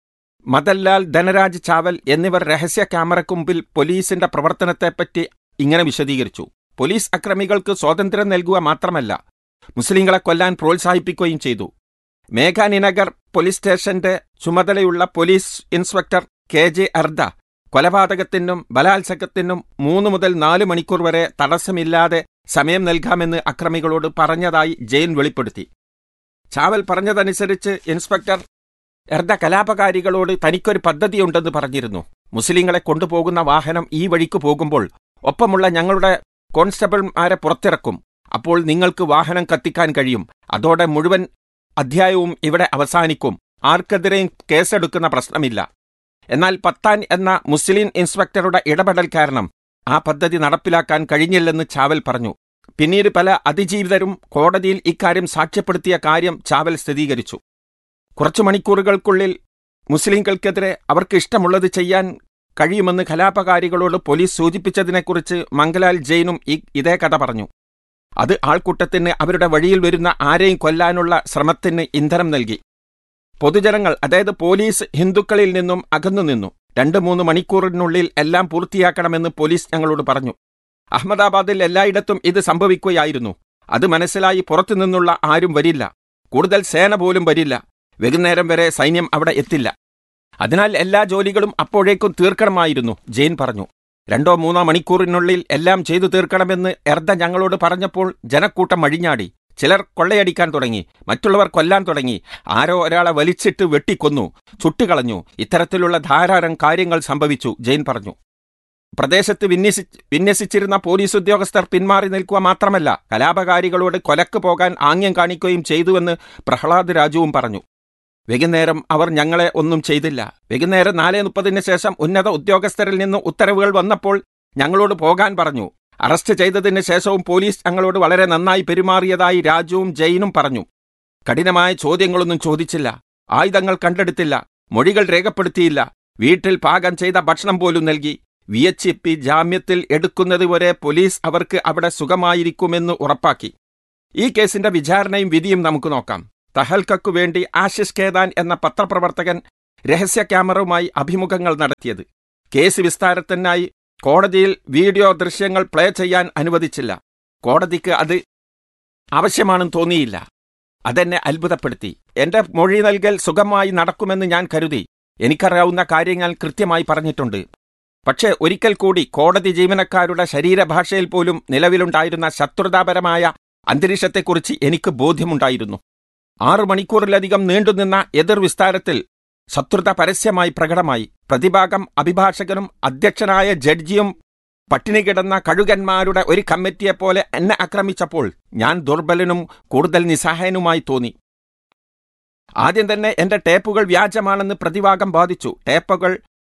മദൻലാൽ ധനരാജ് ചാവൽ എന്നിവർ രഹസ്യ ക്യാമറയ്ക്ക് മുമ്പിൽ പോലീസിന്റെ പ്രവർത്തനത്തെപ്പറ്റി ഇങ്ങനെ വിശദീകരിച്ചു പോലീസ് അക്രമികൾക്ക് സ്വാതന്ത്ര്യം നൽകുക മാത്രമല്ല മുസ്ലിങ്ങളെ കൊല്ലാൻ പ്രോത്സാഹിപ്പിക്കുകയും ചെയ്തു മേഘാനിനഗർ പോലീസ് സ്റ്റേഷന്റെ ചുമതലയുള്ള police inspector K J Erda കൊലപാതകത്തിനും ബലാത്സംഗത്തിനും മൂന്ന് മുതൽ നാല് മണിക്കൂർ വരെ തടസ്സമില്ലാതെ സമയം നൽകാമെന്ന് അക്രമികളോട് പറഞ്ഞതായി ജെയിൻ വെളിപ്പെടുത്തി ചാവൽ പറഞ്ഞതനുസരിച്ച് ഇൻസ്പെക്ടർ എർദ കലാപകാരികളോട് തനിക്കൊരു പദ്ധതിയുണ്ടെന്ന് പറഞ്ഞിരുന്നു മുസ്ലിങ്ങളെ കൊണ്ടുപോകുന്ന വാഹനം ഈ വഴിക്ക് പോകുമ്പോൾ ഒപ്പമുള്ള ഞങ്ങളുടെ കോൺസ്റ്റബിൾമാരെ പുറത്തിറക്കും അപ്പോൾ നിങ്ങൾക്ക് വാഹനം കത്തിക്കാൻ കഴിയും അതോടെ മുഴുവൻ അധ്യായവും ഇവിടെ അവസാനിക്കും ആർക്കെതിരെയും കേസെടുക്കുന്ന പ്രശ്നമില്ല എന്നാൽ പത്താൻ എന്ന മുസ്ലിം ഇൻസ്പെക്ടറുടെ ഇടപെടൽ കാരണം ആ പദ്ധതി നടപ്പിലാക്കാൻ കഴിഞ്ഞില്ലെന്ന് ചാവൽ പറഞ്ഞു പിന്നീട് പല അതിജീവിതരും കോടതിയിൽ ഇക്കാര്യം സാക്ഷ്യപ്പെടുത്തിയ കാര്യം ചാവൽ സ്ഥിരീകരിച്ചു കുറച്ചു മണിക്കൂറുകൾക്കുള്ളിൽ മുസ്ലിംകൾക്കെതിരെ അവർക്ക് ഇഷ്ടമുള്ളത് ചെയ്യാൻ കഴിയുമെന്ന് കലാപകാരികളോട് പോലീസ് സൂചിപ്പിച്ചതിനെക്കുറിച്ച് മംഗലാൽ ജെയിനും ഈ ഇതേ കഥ പറഞ്ഞു അത് ആൾക്കൂട്ടത്തിന് അവരുടെ വഴിയിൽ വരുന്ന ആരെയും കൊല്ലാനുള്ള ശ്രമത്തിന് ഇന്ധനം നൽകി പൊതുജനങ്ങൾ അതായത് പോലീസ് ഹിന്ദുക്കളിൽ നിന്നും അകന്നു നിന്നു രണ്ട് മൂന്ന് മണിക്കൂറിനുള്ളിൽ എല്ലാം പൂർത്തിയാക്കണമെന്ന് പോലീസ് ഞങ്ങളോട് പറഞ്ഞു അഹമ്മദാബാദിൽ എല്ലായിടത്തും ഇത് സംഭവിക്കുകയായിരുന്നു അത് മനസ്സിലായി പുറത്തുനിന്നുള്ള ആരും വരില്ല കൂടുതൽ സേന പോലും വരില്ല വൈകുന്നേരം വരെ സൈന്യം അവിടെ എത്തില്ല അതിനാൽ എല്ലാ ജോലികളും അപ്പോഴേക്കും തീർക്കണമായിരുന്നു ജെയിൻ പറഞ്ഞു രണ്ടോ മൂന്നോ മണിക്കൂറിനുള്ളിൽ എല്ലാം ചെയ്തു തീർക്കണമെന്ന് എർദ ഞങ്ങളോട് പറഞ്ഞപ്പോൾ ജനക്കൂട്ടം അഴിഞ്ഞാടി ചിലർ കൊള്ളയടിക്കാൻ തുടങ്ങി മറ്റുള്ളവർ കൊല്ലാൻ തുടങ്ങി ആരോ ഒരാളെ വലിച്ചിട്ട് വെട്ടിക്കൊന്നു ചുട്ടുകളഞ്ഞു ഇത്തരത്തിലുള്ള ധാരാളം കാര്യങ്ങൾ സംഭവിച്ചു ജെയിൻ പറഞ്ഞു പ്രദേശത്ത് വിന്യസി വിന്യസിച്ചിരുന്ന പോലീസ് ഉദ്യോഗസ്ഥർ പിന്മാറി നിൽക്കുക മാത്രമല്ല കലാപകാരികളോട് കൊലക്ക് പോകാൻ ആംഗ്യം കാണിക്കുകയും ചെയ്തുവെന്ന് പ്രഹ്ലാദ് രാജുവും പറഞ്ഞു വൈകുന്നേരം അവർ ഞങ്ങളെ ഒന്നും ചെയ്തില്ല വൈകുന്നേരം നാല് മുപ്പതിന് ശേഷം ഉന്നത ഉദ്യോഗസ്ഥരിൽ നിന്ന് ഉത്തരവുകൾ വന്നപ്പോൾ ഞങ്ങളോട് പോകാൻ പറഞ്ഞു അറസ്റ്റ് ചെയ്തതിന് ശേഷവും പോലീസ് ഞങ്ങളോട് വളരെ നന്നായി പെരുമാറിയതായി രാജുവും ജെയിനും പറഞ്ഞു കഠിനമായ ചോദ്യങ്ങളൊന്നും ചോദിച്ചില്ല ആയുധങ്ങൾ കണ്ടെടുത്തില്ല മൊഴികൾ രേഖപ്പെടുത്തിയില്ല വീട്ടിൽ പാകം ചെയ്ത ഭക്ഷണം പോലും നൽകി വി എച്ച് പി ജാമ്യത്തിൽ എടുക്കുന്നതുവരെ പോലീസ് അവർക്ക് അവിടെ സുഖമായിരിക്കുമെന്ന് ഉറപ്പാക്കി ഈ കേസിന്റെ വിചാരണയും വിധിയും നമുക്ക് നോക്കാം തഹൽക്കു വേണ്ടി ആശിഷ് കേദാൻ എന്ന പത്രപ്രവർത്തകൻ രഹസ്യ ക്യാമറയുമായി അഭിമുഖങ്ങൾ നടത്തിയത് കേസ് വിസ്താരത്തിനായി കോടതിയിൽ വീഡിയോ ദൃശ്യങ്ങൾ പ്ലേ ചെയ്യാൻ അനുവദിച്ചില്ല കോടതിക്ക് അത് ആവശ്യമാണെന്ന് തോന്നിയില്ല അതെന്നെ അത്ഭുതപ്പെടുത്തി എന്റെ മൊഴി നൽകൽ സുഖമായി നടക്കുമെന്ന് ഞാൻ കരുതി എനിക്കറിയാവുന്ന കാര്യങ്ങൾ കൃത്യമായി പറഞ്ഞിട്ടുണ്ട് പക്ഷേ ഒരിക്കൽ കൂടി കോടതി ജീവനക്കാരുടെ ശരീരഭാഷയിൽ പോലും നിലവിലുണ്ടായിരുന്ന ശത്രുതാപരമായ അന്തരീക്ഷത്തെക്കുറിച്ച് എനിക്ക് ബോധ്യമുണ്ടായിരുന്നു ആറു മണിക്കൂറിലധികം നീണ്ടുനിന്ന എതിർ വിസ്താരത്തിൽ ശത്രുത പരസ്യമായി പ്രകടമായി പ്രതിഭാഗം അഭിഭാഷകനും അധ്യക്ഷനായ ജഡ്ജിയും പട്ടിണി കിടന്ന കഴുകന്മാരുടെ ഒരു കമ്മിറ്റിയെപ്പോലെ എന്നെ ആക്രമിച്ചപ്പോൾ ഞാൻ ദുർബലനും കൂടുതൽ നിസ്സഹായനുമായി തോന്നി ആദ്യം തന്നെ എന്റെ ടേപ്പുകൾ വ്യാജമാണെന്ന് പ്രതിഭാഗം ബാധിച്ചു ടേപ്പുകൾ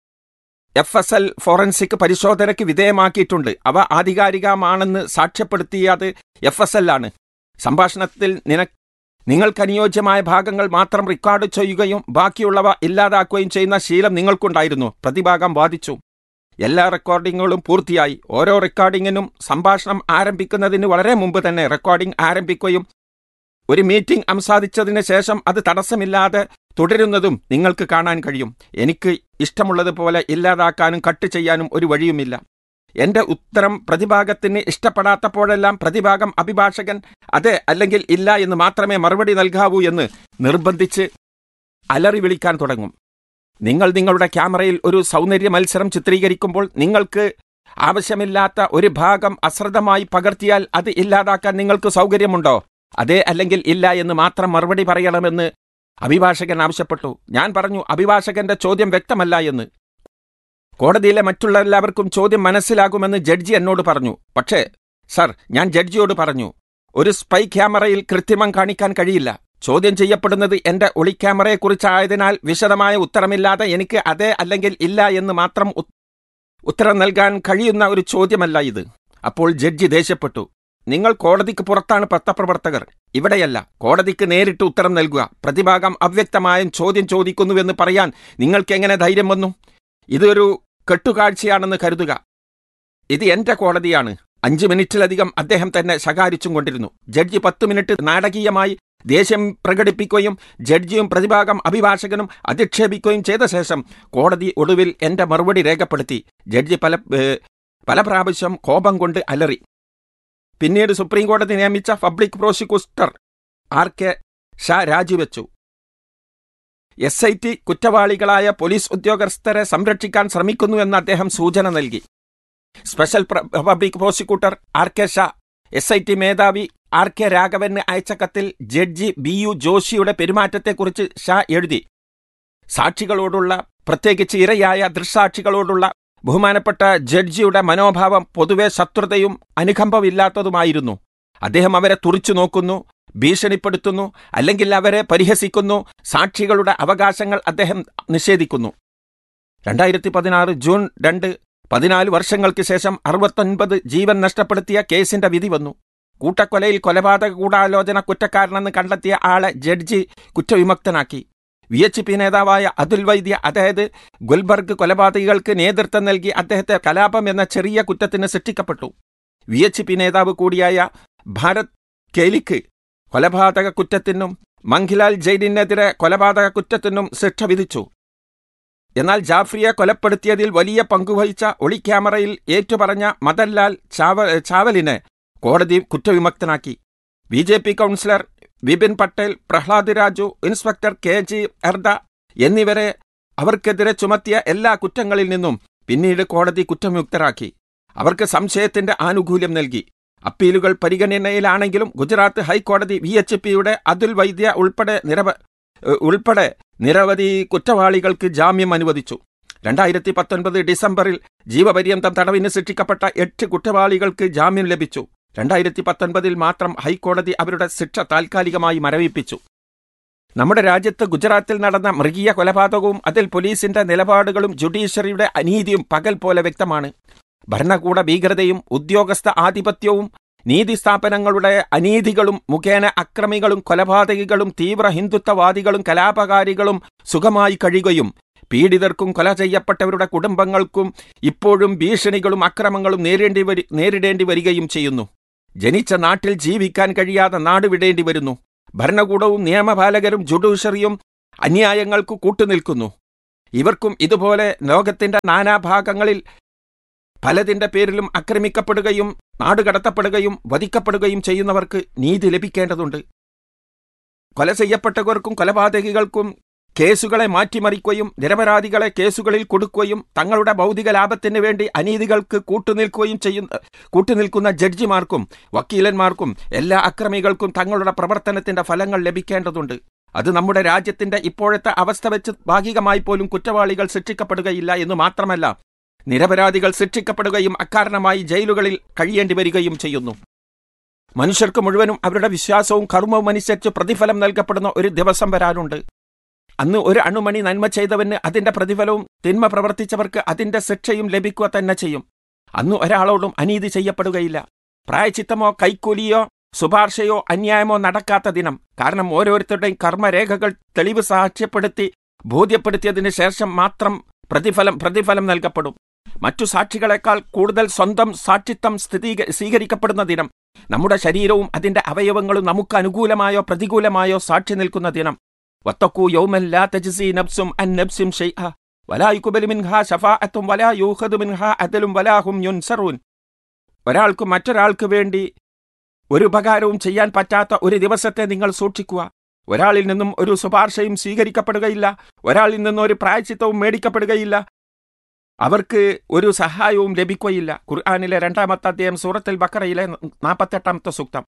എഫ് എസ് എൽ ഫോറൻസിക് പരിശോധനയ്ക്ക് വിധേയമാക്കിയിട്ടുണ്ട് അവ ആധികാരികമാണെന്ന് സാക്ഷ്യപ്പെടുത്തിയത് എഫ് എസ് എൽ ആണ് സംഭാഷണത്തിൽ നിന നിങ്ങൾക്കനുയോജ്യമായ ഭാഗങ്ങൾ മാത്രം റെക്കോർഡ് ചെയ്യുകയും ബാക്കിയുള്ളവ ഇല്ലാതാക്കുകയും ചെയ്യുന്ന ശീലം നിങ്ങൾക്കുണ്ടായിരുന്നു പ്രതിഭാഗം വാദിച്ചു എല്ലാ റെക്കോർഡിങ്ങുകളും പൂർത്തിയായി ഓരോ റെക്കോർഡിങ്ങിനും സംഭാഷണം ആരംഭിക്കുന്നതിന് വളരെ മുമ്പ് തന്നെ റെക്കോർഡിംഗ് ആരംഭിക്കുകയും ഒരു മീറ്റിംഗ് സംസാദിച്ചതിന് ശേഷം അത് തടസ്സമില്ലാതെ തുടരുന്നതും നിങ്ങൾക്ക് കാണാൻ കഴിയും എനിക്ക് ഇഷ്ടമുള്ളതുപോലെ ഇല്ലാതാക്കാനും കട്ട് ചെയ്യാനും ഒരു വഴിയുമില്ല എന്റെ ഉത്തരം പ്രതിഭാഗത്തിന് ഇഷ്ടപ്പെടാത്തപ്പോഴെല്ലാം പ്രതിഭാഗം അഭിഭാഷകൻ അതെ അല്ലെങ്കിൽ ഇല്ല എന്ന് മാത്രമേ മറുപടി നൽകാവൂ എന്ന് നിർബന്ധിച്ച് അലറി വിളിക്കാൻ തുടങ്ങും നിങ്ങൾ നിങ്ങളുടെ ക്യാമറയിൽ ഒരു സൗന്ദര്യ മത്സരം ചിത്രീകരിക്കുമ്പോൾ നിങ്ങൾക്ക് ആവശ്യമില്ലാത്ത ഒരു ഭാഗം അശ്രദ്ധമായി പകർത്തിയാൽ അത് ഇല്ലാതാക്കാൻ നിങ്ങൾക്ക് സൗകര്യമുണ്ടോ അതെ അല്ലെങ്കിൽ ഇല്ല എന്ന് മാത്രം മറുപടി പറയണമെന്ന് അഭിഭാഷകൻ ആവശ്യപ്പെട്ടു ഞാൻ പറഞ്ഞു അഭിഭാഷകന്റെ ചോദ്യം വ്യക്തമല്ല എന്ന് കോടതിയിലെ മറ്റുള്ള എല്ലാവർക്കും ചോദ്യം മനസ്സിലാകുമെന്ന് ജഡ്ജി എന്നോട് പറഞ്ഞു പക്ഷേ സർ ഞാൻ ജഡ്ജിയോട് പറഞ്ഞു ഒരു സ്പൈ ക്യാമറയിൽ കൃത്രിമം കാണിക്കാൻ കഴിയില്ല ചോദ്യം ചെയ്യപ്പെടുന്നത് എന്റെ ഒളി ക്യാമറയെക്കുറിച്ചായതിനാൽ വിശദമായ ഉത്തരമില്ലാതെ എനിക്ക് അതെ അല്ലെങ്കിൽ ഇല്ല എന്ന് മാത്രം ഉത്തരം നൽകാൻ കഴിയുന്ന ഒരു ചോദ്യമല്ല ഇത് അപ്പോൾ ജഡ്ജി ദേഷ്യപ്പെട്ടു നിങ്ങൾ കോടതിക്ക് പുറത്താണ് പത്രപ്രവർത്തകർ ഇവിടെയല്ല കോടതിക്ക് നേരിട്ട് ഉത്തരം നൽകുക പ്രതിഭാഗം അവ്യക്തമായും ചോദ്യം ചോദിക്കുന്നുവെന്ന് പറയാൻ നിങ്ങൾക്ക് എങ്ങനെ ധൈര്യം വന്നു ഇതൊരു കെട്ടുകാഴ്ചയാണെന്ന് കരുതുക ഇത് എന്റെ കോടതിയാണ് അഞ്ച് മിനിറ്റിലധികം അദ്ദേഹം തന്നെ ശകാരിച്ചും കൊണ്ടിരുന്നു ജഡ്ജി പത്ത് മിനിറ്റ് നാടകീയമായി ദേഷ്യം പ്രകടിപ്പിക്കുകയും ജഡ്ജിയും പ്രതിഭാഗം അഭിഭാഷകനും അധിക്ഷേപിക്കുകയും ചെയ്ത ശേഷം കോടതി ഒടുവിൽ എന്റെ മറുപടി രേഖപ്പെടുത്തി ജഡ്ജി പല പല പ്രാവശ്യം കോപം കൊണ്ട് അലറി പിന്നീട് സുപ്രീം കോടതി നിയമിച്ച public prosecutor R K Shah രാജിവെച്ചു എസ് ഐ ടി കുറ്റവാളികളായ പോലീസ് ഉദ്യോഗസ്ഥരെ സംരക്ഷിക്കാൻ ശ്രമിക്കുന്നുവെന്ന് അദ്ദേഹം സൂചന നൽകി special public prosecutor R K Shah S I T മേധാവി ആർ കെ രാഘവന് അയച്ച കത്തിൽ ജഡ്ജി ബി യു ജോഷിയുടെ പെരുമാറ്റത്തെക്കുറിച്ച് ഷാ എഴുതി സാക്ഷികളോടുള്ള പ്രത്യേകിച്ച് ഇരയായ ദൃക്സാക്ഷികളോടുള്ള ബഹുമാനപ്പെട്ട ജഡ്ജിയുടെ മനോഭാവം പൊതുവെ ശത്രുതയും അനുകമ്പമില്ലാത്തതുമായിരുന്നു അദ്ദേഹം അവരെ തുറിച്ചു നോക്കുന്നു ഭീഷണിപ്പെടുത്തുന്നു അല്ലെങ്കിൽ അവരെ പരിഹസിക്കുന്നു സാക്ഷികളുടെ അവകാശങ്ങൾ അദ്ദേഹം നിഷേധിക്കുന്നു രണ്ടായിരത്തി പതിനാറ് ജൂൺ രണ്ട് പതിനാല് വർഷങ്ങൾക്ക് ശേഷം അറുപത്തൊൻപത് ജീവൻ നഷ്ടപ്പെടുത്തിയ കേസിന്റെ വിധി വന്നു കൂട്ടക്കൊലയിൽ കൊലപാതക ഗൂഢാലോചന കുറ്റക്കാരനെന്ന് കണ്ടെത്തിയ ആളെ ജഡ്ജി കുറ്റവിമുക്തനാക്കി വി എച്ച് പി നേതാവായ അതുൽ വൈദ്യ അതായത് ഗുൽബർഗ് കൊലപാതകികൾക്ക് നേതൃത്വം നൽകി അദ്ദേഹത്തെ കലാപം എന്ന ചെറിയ കുറ്റത്തിന് ശിക്ഷിക്കപ്പെട്ടു വി എച്ച് പി നേതാവ് കൂടിയായ ഭാരത് കേലിക്ക് കൊലപാതക കുറ്റത്തിനും മംഗിലാൽ ജയിലിനെതിരെ കൊലപാതക കുറ്റത്തിനും ശിക്ഷ വിധിച്ചു എന്നാൽ ജാഫ്രിയെ കൊലപ്പെടുത്തിയതിൽ വലിയ പങ്കുവഹിച്ച ഒളി ക്യാമറയിൽ ഏറ്റുപറഞ്ഞ മദൻലാൽ ചാവ ചാവലിനെ കോടതി കുറ്റവിമുക്തനാക്കി B J P councillor Vipin Patel Prahlad Raju inspector K G Erda എന്നിവരെ അവർക്കെതിരെ ചുമത്തിയ എല്ലാ കുറ്റങ്ങളിൽ നിന്നും പിന്നീട് കോടതി കുറ്റമുക്തരാക്കി അവർക്ക് സംശയത്തിന്റെ ആനുകൂല്യം നൽകി അപ്പീലുകൾ പരിഗണനയിലാണെങ്കിലും ഗുജറാത്ത് ഹൈക്കോടതി വി എച്ച് പിയുടെ അതുൽ വൈദ്യ ഉൾപ്പെടെ നിരവ ഉൾപ്പെടെ നിരവധി കുറ്റവാളികൾക്ക് ജാമ്യം അനുവദിച്ചു രണ്ടായിരത്തി പത്തൊൻപത് ഡിസംബറിൽ ജീവപര്യന്തം തടവിന് ശിക്ഷിക്കപ്പെട്ട എട്ട് കുറ്റവാളികൾക്ക് ജാമ്യം ലഭിച്ചു രണ്ടായിരത്തി പത്തൊൻപതിൽ മാത്രം ഹൈക്കോടതി അവരുടെ ശിക്ഷ താൽക്കാലികമായി മരവിപ്പിച്ചു നമ്മുടെ രാജ്യത്ത് ഗുജറാത്തിൽ നടന്ന മൃഗീയ കൊലപാതകവും അതിൽ പോലീസിന്റെ നിലപാടുകളും ജുഡീഷ്യറിയുടെ അനീതിയും പകൽ പോലെ വ്യക്തമാണ് ഭരണകൂട ഭീകരതയും ഉദ്യോഗസ്ഥ ആധിപത്യവും നീതിസ്ഥാപനങ്ങളുടെ അനീതികളും മുഖേന അക്രമികളും കൊലപാതകികളും തീവ്ര ഹിന്ദുത്വവാദികളും കലാപകാരികളും സുഖമായി കഴിയുകയും പീഡിതർക്കും കൊല ചെയ്യപ്പെട്ടവരുടെ കുടുംബങ്ങൾക്കും ഇപ്പോഴും ഭീഷണികളും അക്രമങ്ങളും നേരിടേണ്ടി വരി നേരിടേണ്ടി വരികയും ചെയ്യുന്നു ജനിച്ച നാട്ടിൽ ജീവിക്കാൻ കഴിയാതെ നാട് വിടേണ്ടി വരുന്നു ഭരണകൂടവും നിയമപാലകരും ജുഡീഷ്യറിയും അന്യായങ്ങൾക്ക് കൂട്ടുനിൽക്കുന്നു ഇവർക്കും ഇതുപോലെ ലോകത്തിന്റെ നാനാഭാഗങ്ങളിൽ പലതിന്റെ പേരിലും ആക്രമിക്കപ്പെടുകയും നാടുകടത്തപ്പെടുകയും വധിക്കപ്പെടുകയും ചെയ്യുന്നവർക്ക് നീതി ലഭിക്കേണ്ടതുണ്ട് കൊല ചെയ്യപ്പെട്ടവർക്കും കൊലപാതകികൾക്കും കേസുകളെ മാറ്റിമറിക്കുകയും നിരപരാധികളെ കേസുകളിൽ കൊടുക്കുകയും തങ്ങളുടെ ഭൗതിക ലാഭത്തിന് വേണ്ടി അനീതികൾക്ക് കൂട്ടുനിൽക്കുകയും ചെയ്യുന്ന കൂട്ടുനിൽക്കുന്ന ജഡ്ജിമാർക്കും വക്കീലന്മാർക്കും എല്ലാ അക്രമികൾക്കും തങ്ങളുടെ പ്രവർത്തനത്തിന്റെ ഫലങ്ങൾ ലഭിക്കേണ്ടതുണ്ട് അത് നമ്മുടെ രാജ്യത്തിന്റെ ഇപ്പോഴത്തെ അവസ്ഥ വെച്ച് ഭാഗികമായി പോലും കുറ്റവാളികൾ ശിക്ഷിക്കപ്പെടുകയില്ല എന്ന് മാത്രമല്ല നിരപരാധികൾ ശിക്ഷിക്കപ്പെടുകയും അക്കാരണമായി ജയിലുകളിൽ കഴിയേണ്ടി വരികയും ചെയ്യുന്നു മനുഷ്യർക്ക് മുഴുവനും അവരുടെ വിശ്വാസവും കർമ്മവും അനുസരിച്ച് പ്രതിഫലം നൽകപ്പെടുന്ന ഒരു ദിവസം വരാനുണ്ട് അന്ന് ഒരു അണുമണി നന്മ ചെയ്തവന് അതിന്റെ പ്രതിഫലവും തിന്മ പ്രവർത്തിച്ചവർക്ക് അതിന്റെ ശിക്ഷയും ലഭിക്കുക തന്നെ ചെയ്യും അന്ന് ഒരാളോടും അനീതി ചെയ്യപ്പെടുകയില്ല പ്രായച്ചിത്തമോ കൈക്കൂലിയോ ശുപാർശയോ അന്യായമോ നടക്കാത്ത ദിനം കാരണം ഓരോരുത്തരുടെയും കർമ്മരേഖകൾ തെളിവ് സാക്ഷ്യപ്പെടുത്തി ബോധ്യപ്പെടുത്തിയതിനു ശേഷം മാത്രം പ്രതിഫലം പ്രതിഫലം നൽകപ്പെടും മറ്റു സാക്ഷികളെക്കാൾ കൂടുതൽ സ്വന്തം സാക്ഷിത്വം സ്ഥിതി സ്വീകരിക്കപ്പെടുന്ന ദിനം നമ്മുടെ ശരീരവും അതിന്റെ അവയവങ്ങളും നമുക്ക് അനുകൂലമായോ പ്രതികൂലമായോ സാക്ഷി നിൽക്കുന്ന ദിനം വത്തക്കൂ യൗമൻ ലാ തജ്സി നബ്സും അൻ നബ്സിം ഷൈഅ വലാ യുഖ്ബലു മിൻഹാ ശഫാഅത്തും വലാ യൂഖദു മിൻഹാ അദലും വലാ ഹും യുൻസറൂൻ ഒരാൾക്ക് മറ്റൊരാൾക്ക് വേണ്ടി ഒരു ഉപകാരവും ചെയ്യാൻ പറ്റാത്ത ഒരു ദിവസത്തെ നിങ്ങൾ സൂക്ഷിക്കുക ഒരാളിൽ നിന്നും ഒരു ശുപാർശയും സ്വീകരിക്കപ്പെടുകയില്ല ഒരാളിൽ നിന്നും ഒരു പ്രായച്ചിത്തവും മേടിക്കപ്പെടുകയില്ല അവർക്ക് ഒരു സഹായവും ലഭിക്കുകയില്ല ഖുർആാനിലെ രണ്ടാമത്തെ അധ്യായം സൂറത്തുൽ ബക്കറയിലെ നാൽപ്പത്തെട്ടാമത്തെ സൂക്തം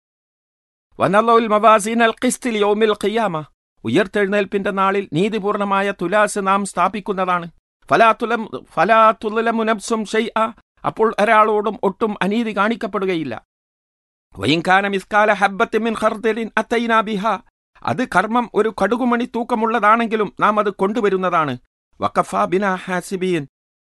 വനലോൽ മവാസീൻ അൽ ഖിസ്തിൽ യോമിൽ ഖിയാമ ഉയർത്തെഴുന്നേൽപ്പിന്റെ നാളിൽ നീതിപൂർണമായ തുലാസ് നാം സ്ഥാപിക്കുന്നതാണ് ഫലാതുലം ഫലാതുലമുനബ്സും ഷെയ്അ അപ്പോൾ ഒരാളോടും ഒട്ടും അനീതി കാണിക്കപ്പെടുകയില്ല വൈൻകാന മിസ്കാല ഹബ്ബത്തിമിൻ ഖർദലിൻ അത്തൈനാ ബിഹ അത് കർമ്മം ഒരു കടുകുമണി തൂക്കമുള്ളതാണെങ്കിലും നാം അത് കൊണ്ടുവരുന്നതാണ് വക്കഫാ ബിന ഹാസിബീൻ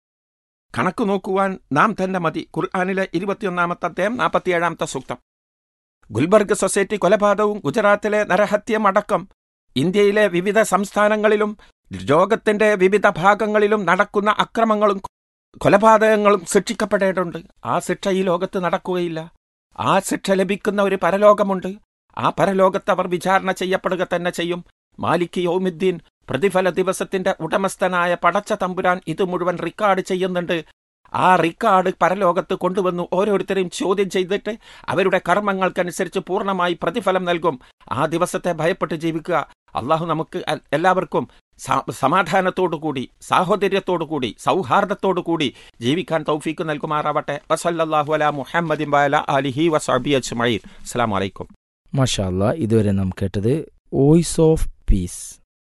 കണക്ക് നോക്കുവാൻ നാം തന്നെ മതി ഖുർആാനിലെ ഇരുപത്തിയൊന്നാമത്തെ അധ്യായം നാൽപ്പത്തിയേഴാമത്തെ സൂക്തം ഗുൽബർഗ് സൊസൈറ്റി കൊലപാതകവും ഗുജറാത്തിലെ നരഹത്യം അടക്കം ഇന്ത്യയിലെ വിവിധ സംസ്ഥാനങ്ങളിലും ലോകത്തിന്റെ വിവിധ ഭാഗങ്ങളിലും നടക്കുന്ന അക്രമങ്ങളും കൊലപാതകങ്ങളും ശിക്ഷിക്കപ്പെടേണ്ടതുണ്ട് ആ ശിക്ഷ ഈ ലോകത്ത് നടക്കുകയില്ല ആ ശിക്ഷ ലഭിക്കുന്ന ഒരു പരലോകമുണ്ട് ആ പരലോകത്ത് അവർ വിചാരണ ചെയ്യപ്പെടുക തന്നെ ചെയ്യും മാലിക് യൗമുദ്ദീൻ പ്രതിഫല ദിവസത്തിന്റെ ഉടമസ്ഥനായ പടച്ച തമ്പുരാൻ ഇത് മുഴുവൻ റെക്കോർഡ് ചെയ്യുന്നുണ്ട് ആ റെക്കോർഡ് പരലോകത്ത് കൊണ്ടുവന്ന് ഓരോരുത്തരെയും ചോദ്യം ചെയ്തിട്ട് അവരുടെ കർമ്മങ്ങൾക്കനുസരിച്ച് പൂർണ്ണമായി പ്രതിഫലം നൽകും ആ ദിവസത്തെ ഭയപ്പെട്ട് ജീവിക്കുക അള്ളാഹു നമുക്ക് എല്ലാവർക്കും സമാധാനത്തോടുകൂടി സാഹോദര്യത്തോടുകൂടി സൗഹാർദ്ദത്തോടുകൂടി ജീവിക്കാൻ തൗഫീക്ക് നൽകുമാറാവട്ടെ വസല്ലാഹു അല മുഹമ്മദിൻ വഅല അലിഹി വസബി അജ്മഈൻ അസ്സലാമു അലൈക്കും മാഷാല്ല ഇതുവരെ നാം കേട്ടത് വോയിസ് ഓഫ് പീസ്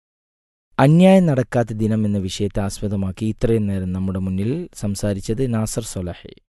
അന്യായം നടക്കാത്ത ദിനം എന്ന വിഷയത്തെ ആസ്പദമാക്കി ഇത്രയും നേരം നമ്മുടെ മുന്നിൽ സംസാരിച്ചത് നാസർ സൊലഹി